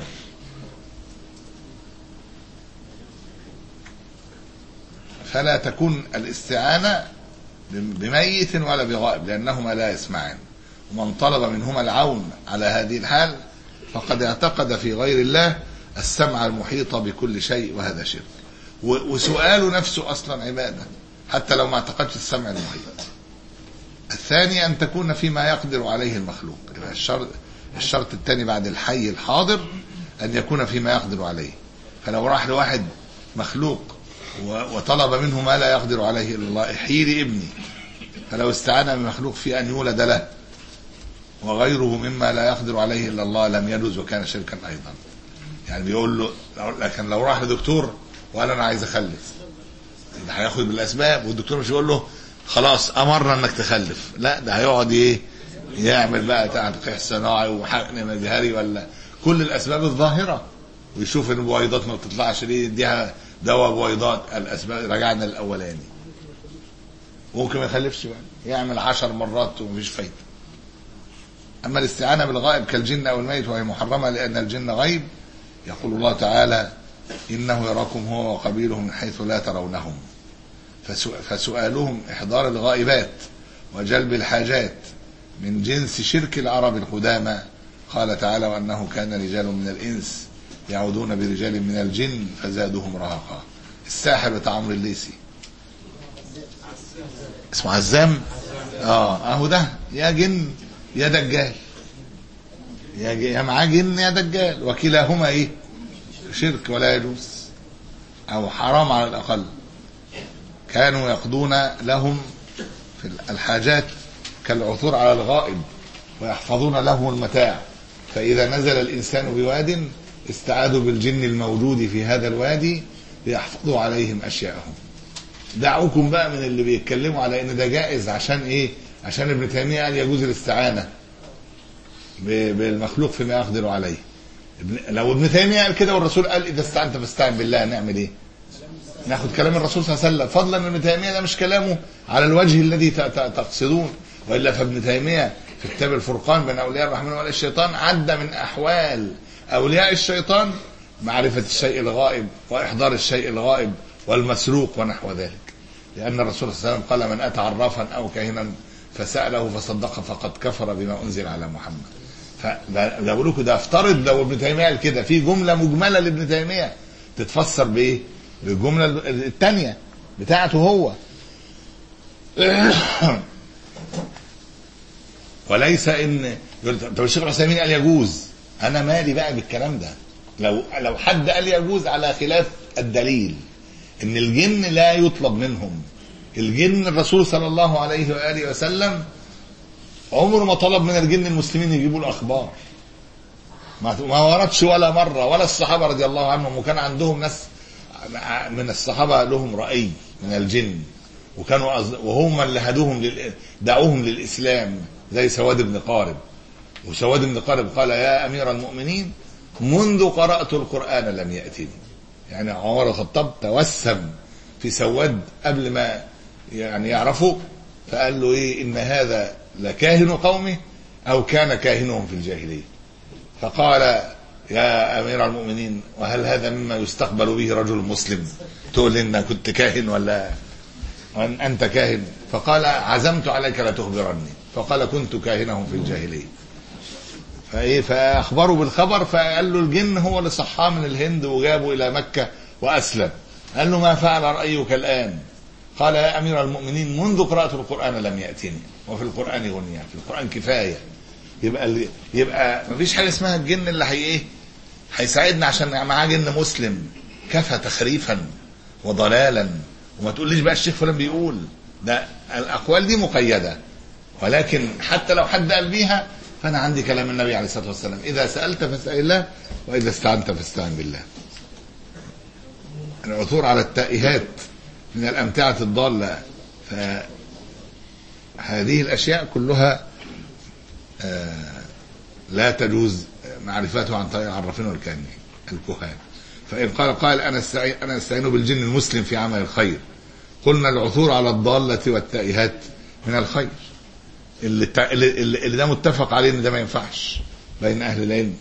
فلا تكون الاستعانة بميت ولا بغائب لأنهما لا يسمعان ومن طلب منهما العون على هذه الحال فقد اعتقد في غير الله السمع المحيط بكل شيء وهذا شرك وسؤاله نفسه أصلا عبادة حتى لو ما اعتقدش السمع المحيط الثاني أن تكون فيما يقدر عليه المخلوق الشرط, الشرط الثاني بعد الحي الحاضر أن يكون فيما يقدر عليه فلو راح لواحد مخلوق وطلب منه ما لا يقدر عليه الا الله احيي لي ابني فلو استعان بمخلوق في ان يولد له وغيره مما لا يقدر عليه الا الله لم يجوز وكان شركا ايضا يعني بيقول له لكن لو راح لدكتور وقال انا عايز اخلف ده هياخد بالاسباب والدكتور مش يقول له خلاص امرنا انك تخلف لا ده هيقعد ايه يعمل بقى تحقيق صناعي وحقن مجهري ولا كل الاسباب الظاهره ويشوف ان البويضات ما بتطلعش ليه يديها دواء بويضات الاسباب رجعنا الاولاني ممكن ما يخلفش بقى يعمل عشر مرات ومفيش فايده اما الاستعانه بالغائب كالجن او الميت وهي محرمه لان الجن غيب يقول الله تعالى انه يراكم هو وقبيله من حيث لا ترونهم فسؤالهم احضار الغائبات وجلب الحاجات من جنس شرك العرب القدامى قال تعالى وانه كان رجال من الانس يعودون برجال من الجن فزادهم رهقا الساحر بتاع عمرو الليثي اسمه عزام اه اهو ده يا جن يا دجال يا يا معاه جن يا دجال وكلاهما ايه شرك ولا يجوز او حرام على الاقل كانوا يقضون لهم في الحاجات كالعثور على الغائب ويحفظون له المتاع فإذا نزل الإنسان بواد استعاذوا بالجن الموجود في هذا الوادي ليحفظوا عليهم أشياءهم دعوكم بقى من اللي بيتكلموا على ان ده جائز عشان ايه عشان ابن تيميه قال يجوز الاستعانه ب- بالمخلوق فيما يقدر عليه ابن لو ابن تيميه قال كده والرسول قال اذا استعنت فاستعن بالله نعمل ايه ناخد كلام الرسول صلى الله عليه وسلم فضلا ان ابن تيميه ده مش كلامه على الوجه الذي ت- ت- تقصدون والا فابن تيميه في كتاب الفرقان بين اولياء الرحمن واولياء الشيطان عدى من احوال اولياء الشيطان معرفه الشيء الغائب واحضار الشيء الغائب والمسروق ونحو ذلك لأن الرسول صلى الله عليه وسلم قال من أتى عرافا أو كاهنا فسأله فصدق فقد كفر بما أنزل على محمد فده ده بقول لكم ده افترض لو ابن تيمية قال كده في جملة مجملة لابن تيمية تتفسر بإيه؟ بالجملة الثانية بتاعته هو وليس ان يقول طب الشيخ العثيمين قال يجوز انا مالي بقى بالكلام ده لو لو حد قال يجوز على خلاف الدليل ان الجن لا يطلب منهم الجن الرسول صلى الله عليه واله وسلم عمره ما طلب من الجن المسلمين يجيبوا له اخبار ما ما وردش ولا مره ولا الصحابه رضي الله عنهم وكان عندهم ناس من الصحابه لهم راي من الجن وكانوا أز... وهم اللي هدوهم لل... دعوهم للاسلام زي سواد بن قارب وسواد بن قارب قال يا امير المؤمنين منذ قرات القران لم ياتني يعني عمر الخطاب توسم في سواد قبل ما يعني يعرفه فقال له ايه ان هذا لكاهن قومه او كان كاهنهم في الجاهليه فقال يا امير المؤمنين وهل هذا مما يستقبل به رجل مسلم تقول ان كنت كاهن ولا وان انت كاهن فقال عزمت عليك لا تخبرني فقال كنت كاهنهم في الجاهليه فايه فاخبروا بالخبر فقال له الجن هو اللي صحاه من الهند وجابه الى مكه واسلم قال له ما فعل رايك الان قال يا امير المؤمنين منذ قرات القران لم ياتني وفي القران غنيا في القران كفايه يبقى ال... يبقى مفيش حاجه اسمها الجن اللي هي ايه هيساعدنا عشان معاه جن مسلم كفى تخريفا وضلالا وما تقوليش بقى الشيخ فلان بيقول ده الاقوال دي مقيده ولكن حتى لو حد قال بيها فانا عندي كلام النبي عليه الصلاه والسلام اذا سالت فاسال الله واذا استعنت فاستعن بالله العثور على التائهات من الامتعه الضاله فهذه الاشياء كلها لا تجوز معرفته عن طريق العرافين والكاهنين الكهان فإن قال قال أنا استعين أنا أستعين بالجن المسلم في عمل الخير قلنا العثور على الضالة والتائهات من الخير اللي, اللي, اللي ده متفق عليه ان ده ما ينفعش بين اهل العلم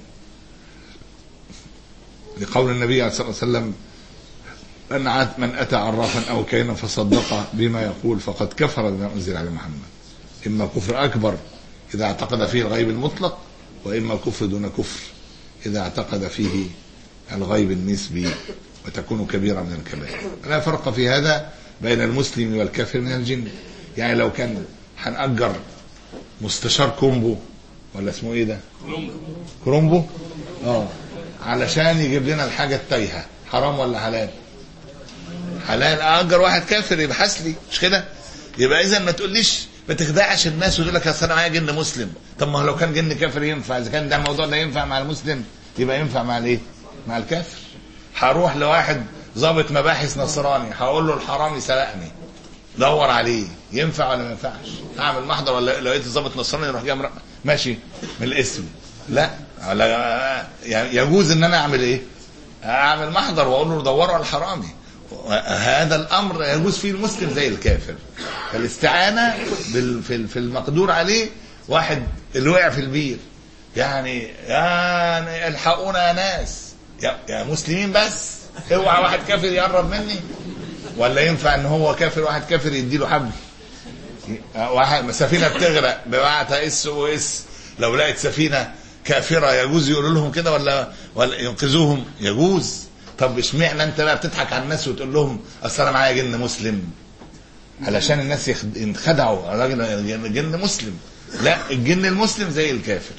لقول النبي عليه الصلاه والسلام من من اتى عرافا او كينا فصدق بما يقول فقد كفر بما انزل على محمد اما كفر اكبر اذا اعتقد فيه الغيب المطلق واما كفر دون كفر اذا اعتقد فيه الغيب النسبي وتكون كبيره من الكبائر لا فرق في هذا بين المسلم والكافر من الجن يعني لو كان هنأجر مستشار كومبو ولا اسمه ايه ده كرومبو اه علشان يجيب لنا الحاجه التايهه حرام ولا حلال حلال اجر واحد كافر يبحث لي مش كده يبقى اذا ما تقوليش ما تخدعش الناس وتقول لك اصل انا معايا جن مسلم طب ما لو كان جن كافر ينفع اذا كان ده الموضوع ده ينفع مع المسلم يبقى ينفع مع الايه مع الكافر هروح لواحد ضابط مباحث نصراني هقول له الحرامي سرقني دور عليه ينفع ولا ما ينفعش اعمل محضر ولا لقيت ضابط نصراني يروح جاي ماشي من الاسم لا ولا يجوز ان انا اعمل ايه اعمل محضر واقول له دوروا على الحرامي هذا الامر يجوز فيه المسلم زي الكافر فالاستعانه في المقدور عليه واحد اللي وقع في البير يعني يعني الحقونا يا ناس يا, يا مسلمين بس اوعى واحد كافر يقرب مني ولا ينفع ان هو كافر واحد كافر يديله حبل واحد سفينه بتغرق ببعتها اس او اس لو لقت سفينه كافره يجوز يقولوا لهم كده ولا ولا ينقذوهم يجوز طب اشمعنى انت بقى بتضحك على الناس وتقول لهم اصل انا معايا جن مسلم علشان الناس ينخدعوا الراجل جن مسلم لا الجن المسلم زي الكافر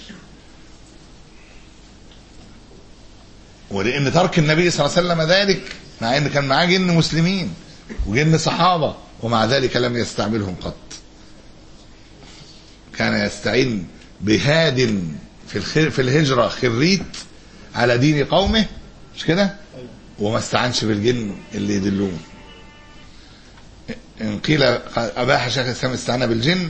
ولان ترك النبي صلى الله عليه وسلم ذلك مع ان كان معاه جن مسلمين وجن صحابه ومع ذلك لم يستعملهم قط كان يستعين بهاد في الخير في الهجرة خريت على دين قومه مش كده وما استعنش بالجن اللي يدلوه إن قيل أباح شيخ الإسلام استعان بالجن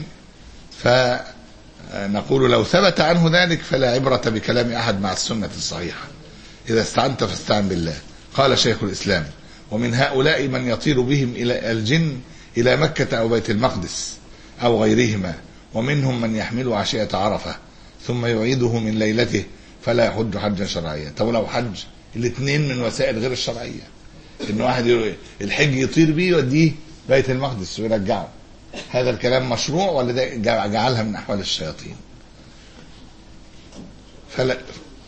فنقول لو ثبت عنه ذلك فلا عبرة بكلام أحد مع السنة الصحيحة إذا استعنت فاستعن بالله قال شيخ الإسلام ومن هؤلاء من يطير بهم إلى الجن إلى مكة أو بيت المقدس أو غيرهما ومنهم من يحمل عشية عرفة ثم يعيده من ليلته فلا يحج حجا شرعيا طب لو حج الاثنين من وسائل غير الشرعية إن واحد يروح الحج يطير بيه يوديه بيت المقدس ويرجعه هذا الكلام مشروع ولا ده جعلها من أحوال الشياطين فلا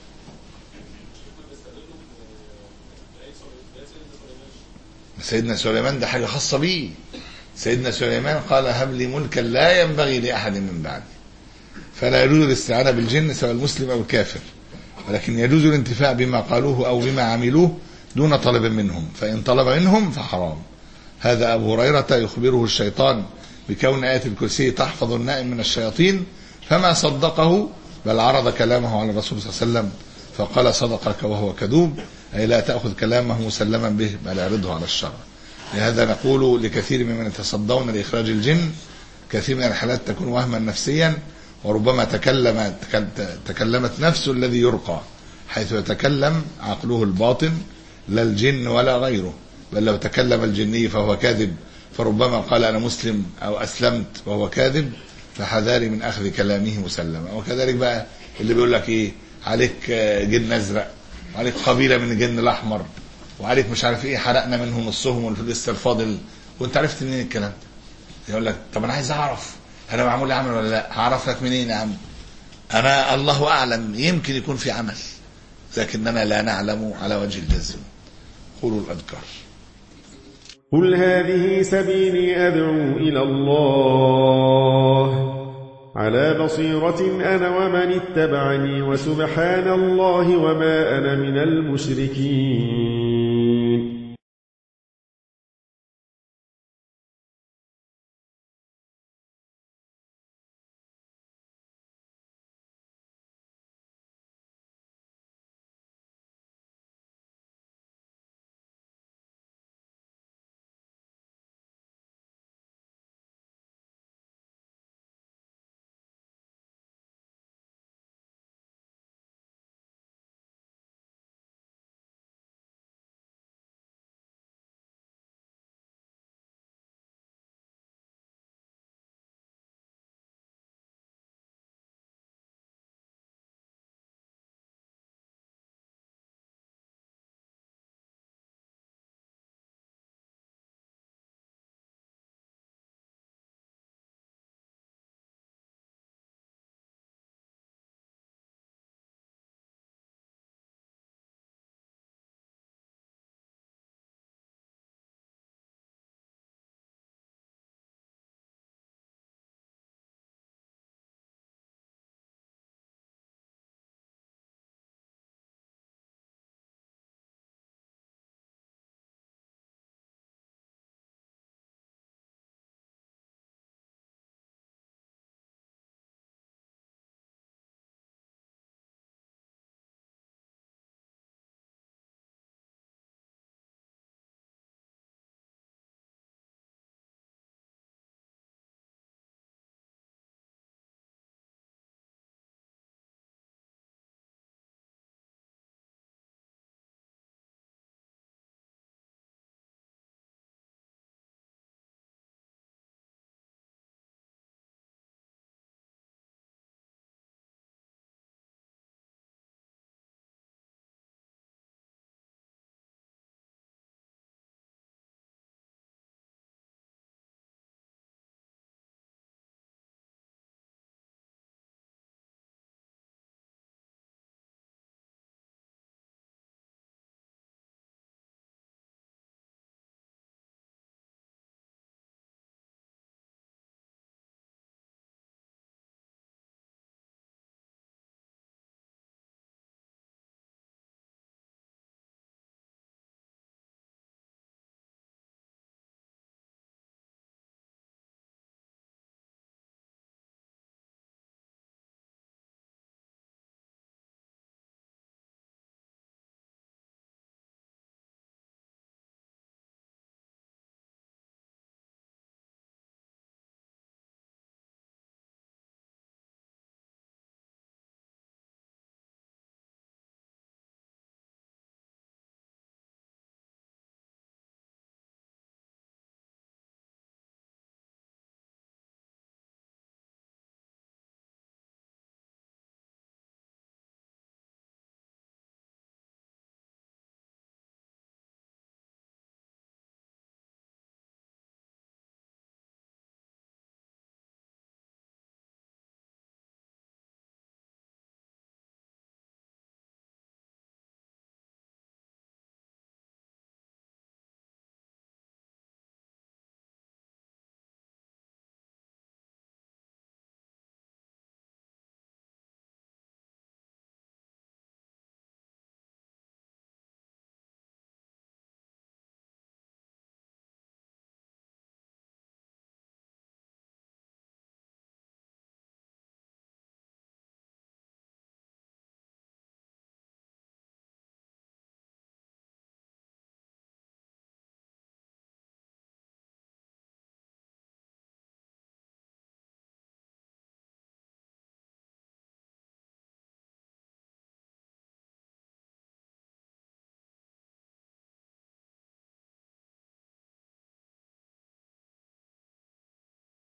سيدنا سليمان ده حاجة خاصة بيه سيدنا سليمان قال هب لي ملكا لا ينبغي لأحد من بعدي فلا يجوز الاستعانة بالجن سواء المسلم أو الكافر ولكن يجوز الانتفاع بما قالوه أو بما عملوه دون طلب منهم فإن طلب منهم فحرام هذا أبو هريرة يخبره الشيطان بكون آية الكرسي تحفظ النائم من الشياطين فما صدقه بل عرض كلامه على الرسول صلى الله عليه وسلم فقال صدقك وهو كذوب أي لا تأخذ كلامه مسلما به بل اعرضه على الشرع لهذا نقول لكثير ممن يتصدون لإخراج الجن كثير من الحالات تكون وهما نفسيا وربما تكلم تكلمت نفسه الذي يرقى حيث يتكلم عقله الباطن لا الجن ولا غيره بل لو تكلم الجني فهو كاذب فربما قال أنا مسلم أو أسلمت وهو كاذب فحذاري من أخذ كلامه مسلما وكذلك بقى اللي بيقول لك إيه عليك جن أزرق وعليك قبيلة من الجن الأحمر وعليك مش عارف إيه حرقنا منهم نصهم ولسه الفاضل وأنت عرفت منين الكلام ده يقول لك طب أنا عايز أعرف أنا معمول لي عمل ولا لا هعرف لك منين يا عم أنا الله أعلم يمكن يكون في عمل لكننا لا نعلم على وجه الجزم قولوا الأذكار قل هذه سبيلي أدعو إلى الله على بصيرة أنا ومن اتبعني وسبحان الله وما أنا من المشركين